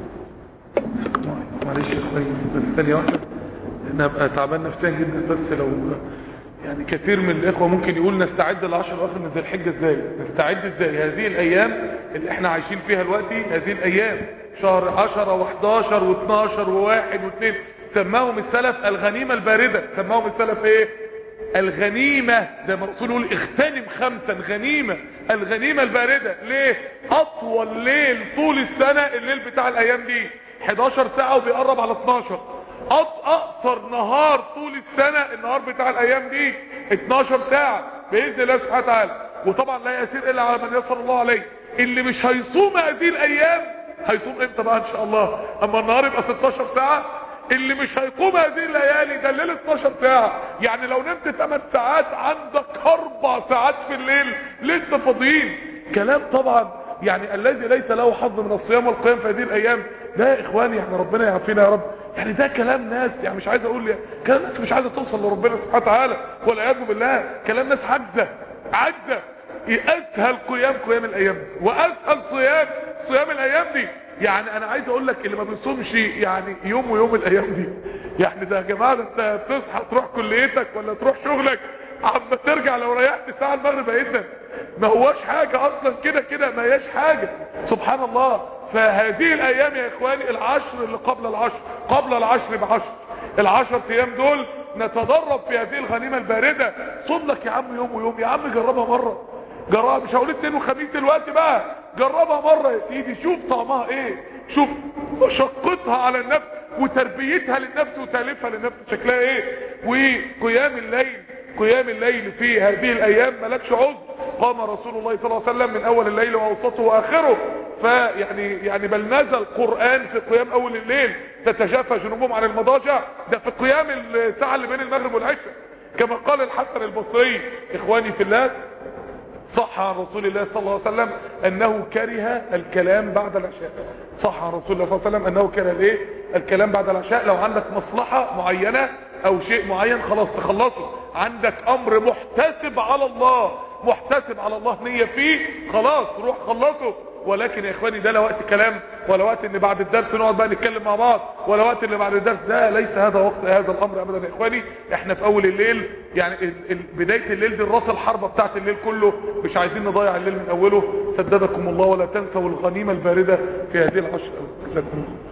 معلش يا اخواني بس ثانيه واحده انا ابقى تعبان نفسيا جدا بس لو يعني كثير من الاخوه ممكن يقول نستعد للعشر الاواخر من ذي الحجه ازاي نستعد ازاي هذه الايام اللي احنا عايشين فيها دلوقتي هذه الايام شهر 10 و11 و12 و1 و2 سماهم السلف الغنيمه البارده سماهم السلف ايه الغنيمة زي ما الرسول يقول اغتنم خمسا غنيمة الغنيمة الباردة ليه اطول ليل طول السنة الليل بتاع الايام دي 11 ساعة وبيقرب على 12 أط- اقصر نهار طول السنة النهار بتاع الايام دي 12 ساعة باذن الله سبحانه وتعالى وطبعا لا يسير الا على من يسر الله عليه اللي مش هيصوم هذه الايام هيصوم امتى بقى ان شاء الله اما النهار يبقى 16 ساعة اللي مش هيقوم هذه الليالي ده الليل 12 ساعة يعني لو نمت 8 ساعات عندك اربع ساعات في الليل لسه فاضيين كلام طبعا يعني الذي ليس له حظ من الصيام والقيام في هذه الايام ده يا اخواني يعني ربنا يعافينا يا رب يعني ده كلام ناس يعني مش عايز اقول يعني كلام ناس مش عايزه توصل لربنا سبحانه وتعالى والعياذ بالله كلام ناس عاجزه عاجزه اسهل قيام قيام الايام دي واسهل صيام صيام الايام دي يعني انا عايز اقول لك اللي ما بيصومش يعني يوم ويوم الايام دي يعني ده يا جماعه ده انت بتصحى تروح كليتك ولا تروح شغلك عم ترجع لو ريحت ساعه المغرب هيدن ما هواش حاجه اصلا كده كده ما هياش حاجه سبحان الله فهذه الايام يا اخواني العشر اللي قبل العشر قبل العشر بعشر العشر ايام دول نتدرب في هذه الغنيمه البارده صوم لك يا عم يوم ويوم يا عم جربها مره جربها مش هقول اتنين وخميس دلوقتي بقى جربها مرة يا سيدي شوف طعمها ايه شوف مشقتها على النفس وتربيتها للنفس وتاليفها للنفس شكلها ايه وقيام الليل قيام الليل في هذه الايام ملكش عذر قام رسول الله صلى الله عليه وسلم من اول الليل واوسطه واخره فيعني يعني بل نزل قرآن في قيام اول الليل تتجافى جنوبهم عن المضاجع ده في قيام الساعة اللي بين المغرب والعشاء كما قال الحسن البصري اخواني في الله صح عن رسول الله صلى الله عليه وسلم انه كره الكلام بعد العشاء صح عن رسول الله صلى الله عليه وسلم انه كره الايه الكلام بعد العشاء لو عندك مصلحة معينة او شيء معين خلاص تخلصه عندك امر محتسب على الله محتسب على الله نية فيه خلاص روح خلصه ولكن يا اخواني ده لا وقت كلام ولا وقت ان بعد الدرس نقعد بقى نتكلم مع بعض ولا وقت اللي بعد الدرس ده ليس هذا وقت هذا الامر ابدا يا اخواني احنا في اول الليل يعني ال- ال- بداية الليل دي الراس الحربة بتاعت الليل كله مش عايزين نضيع الليل من اوله سددكم الله ولا تنسوا الغنيمة الباردة في هذه العشر جزاكم الله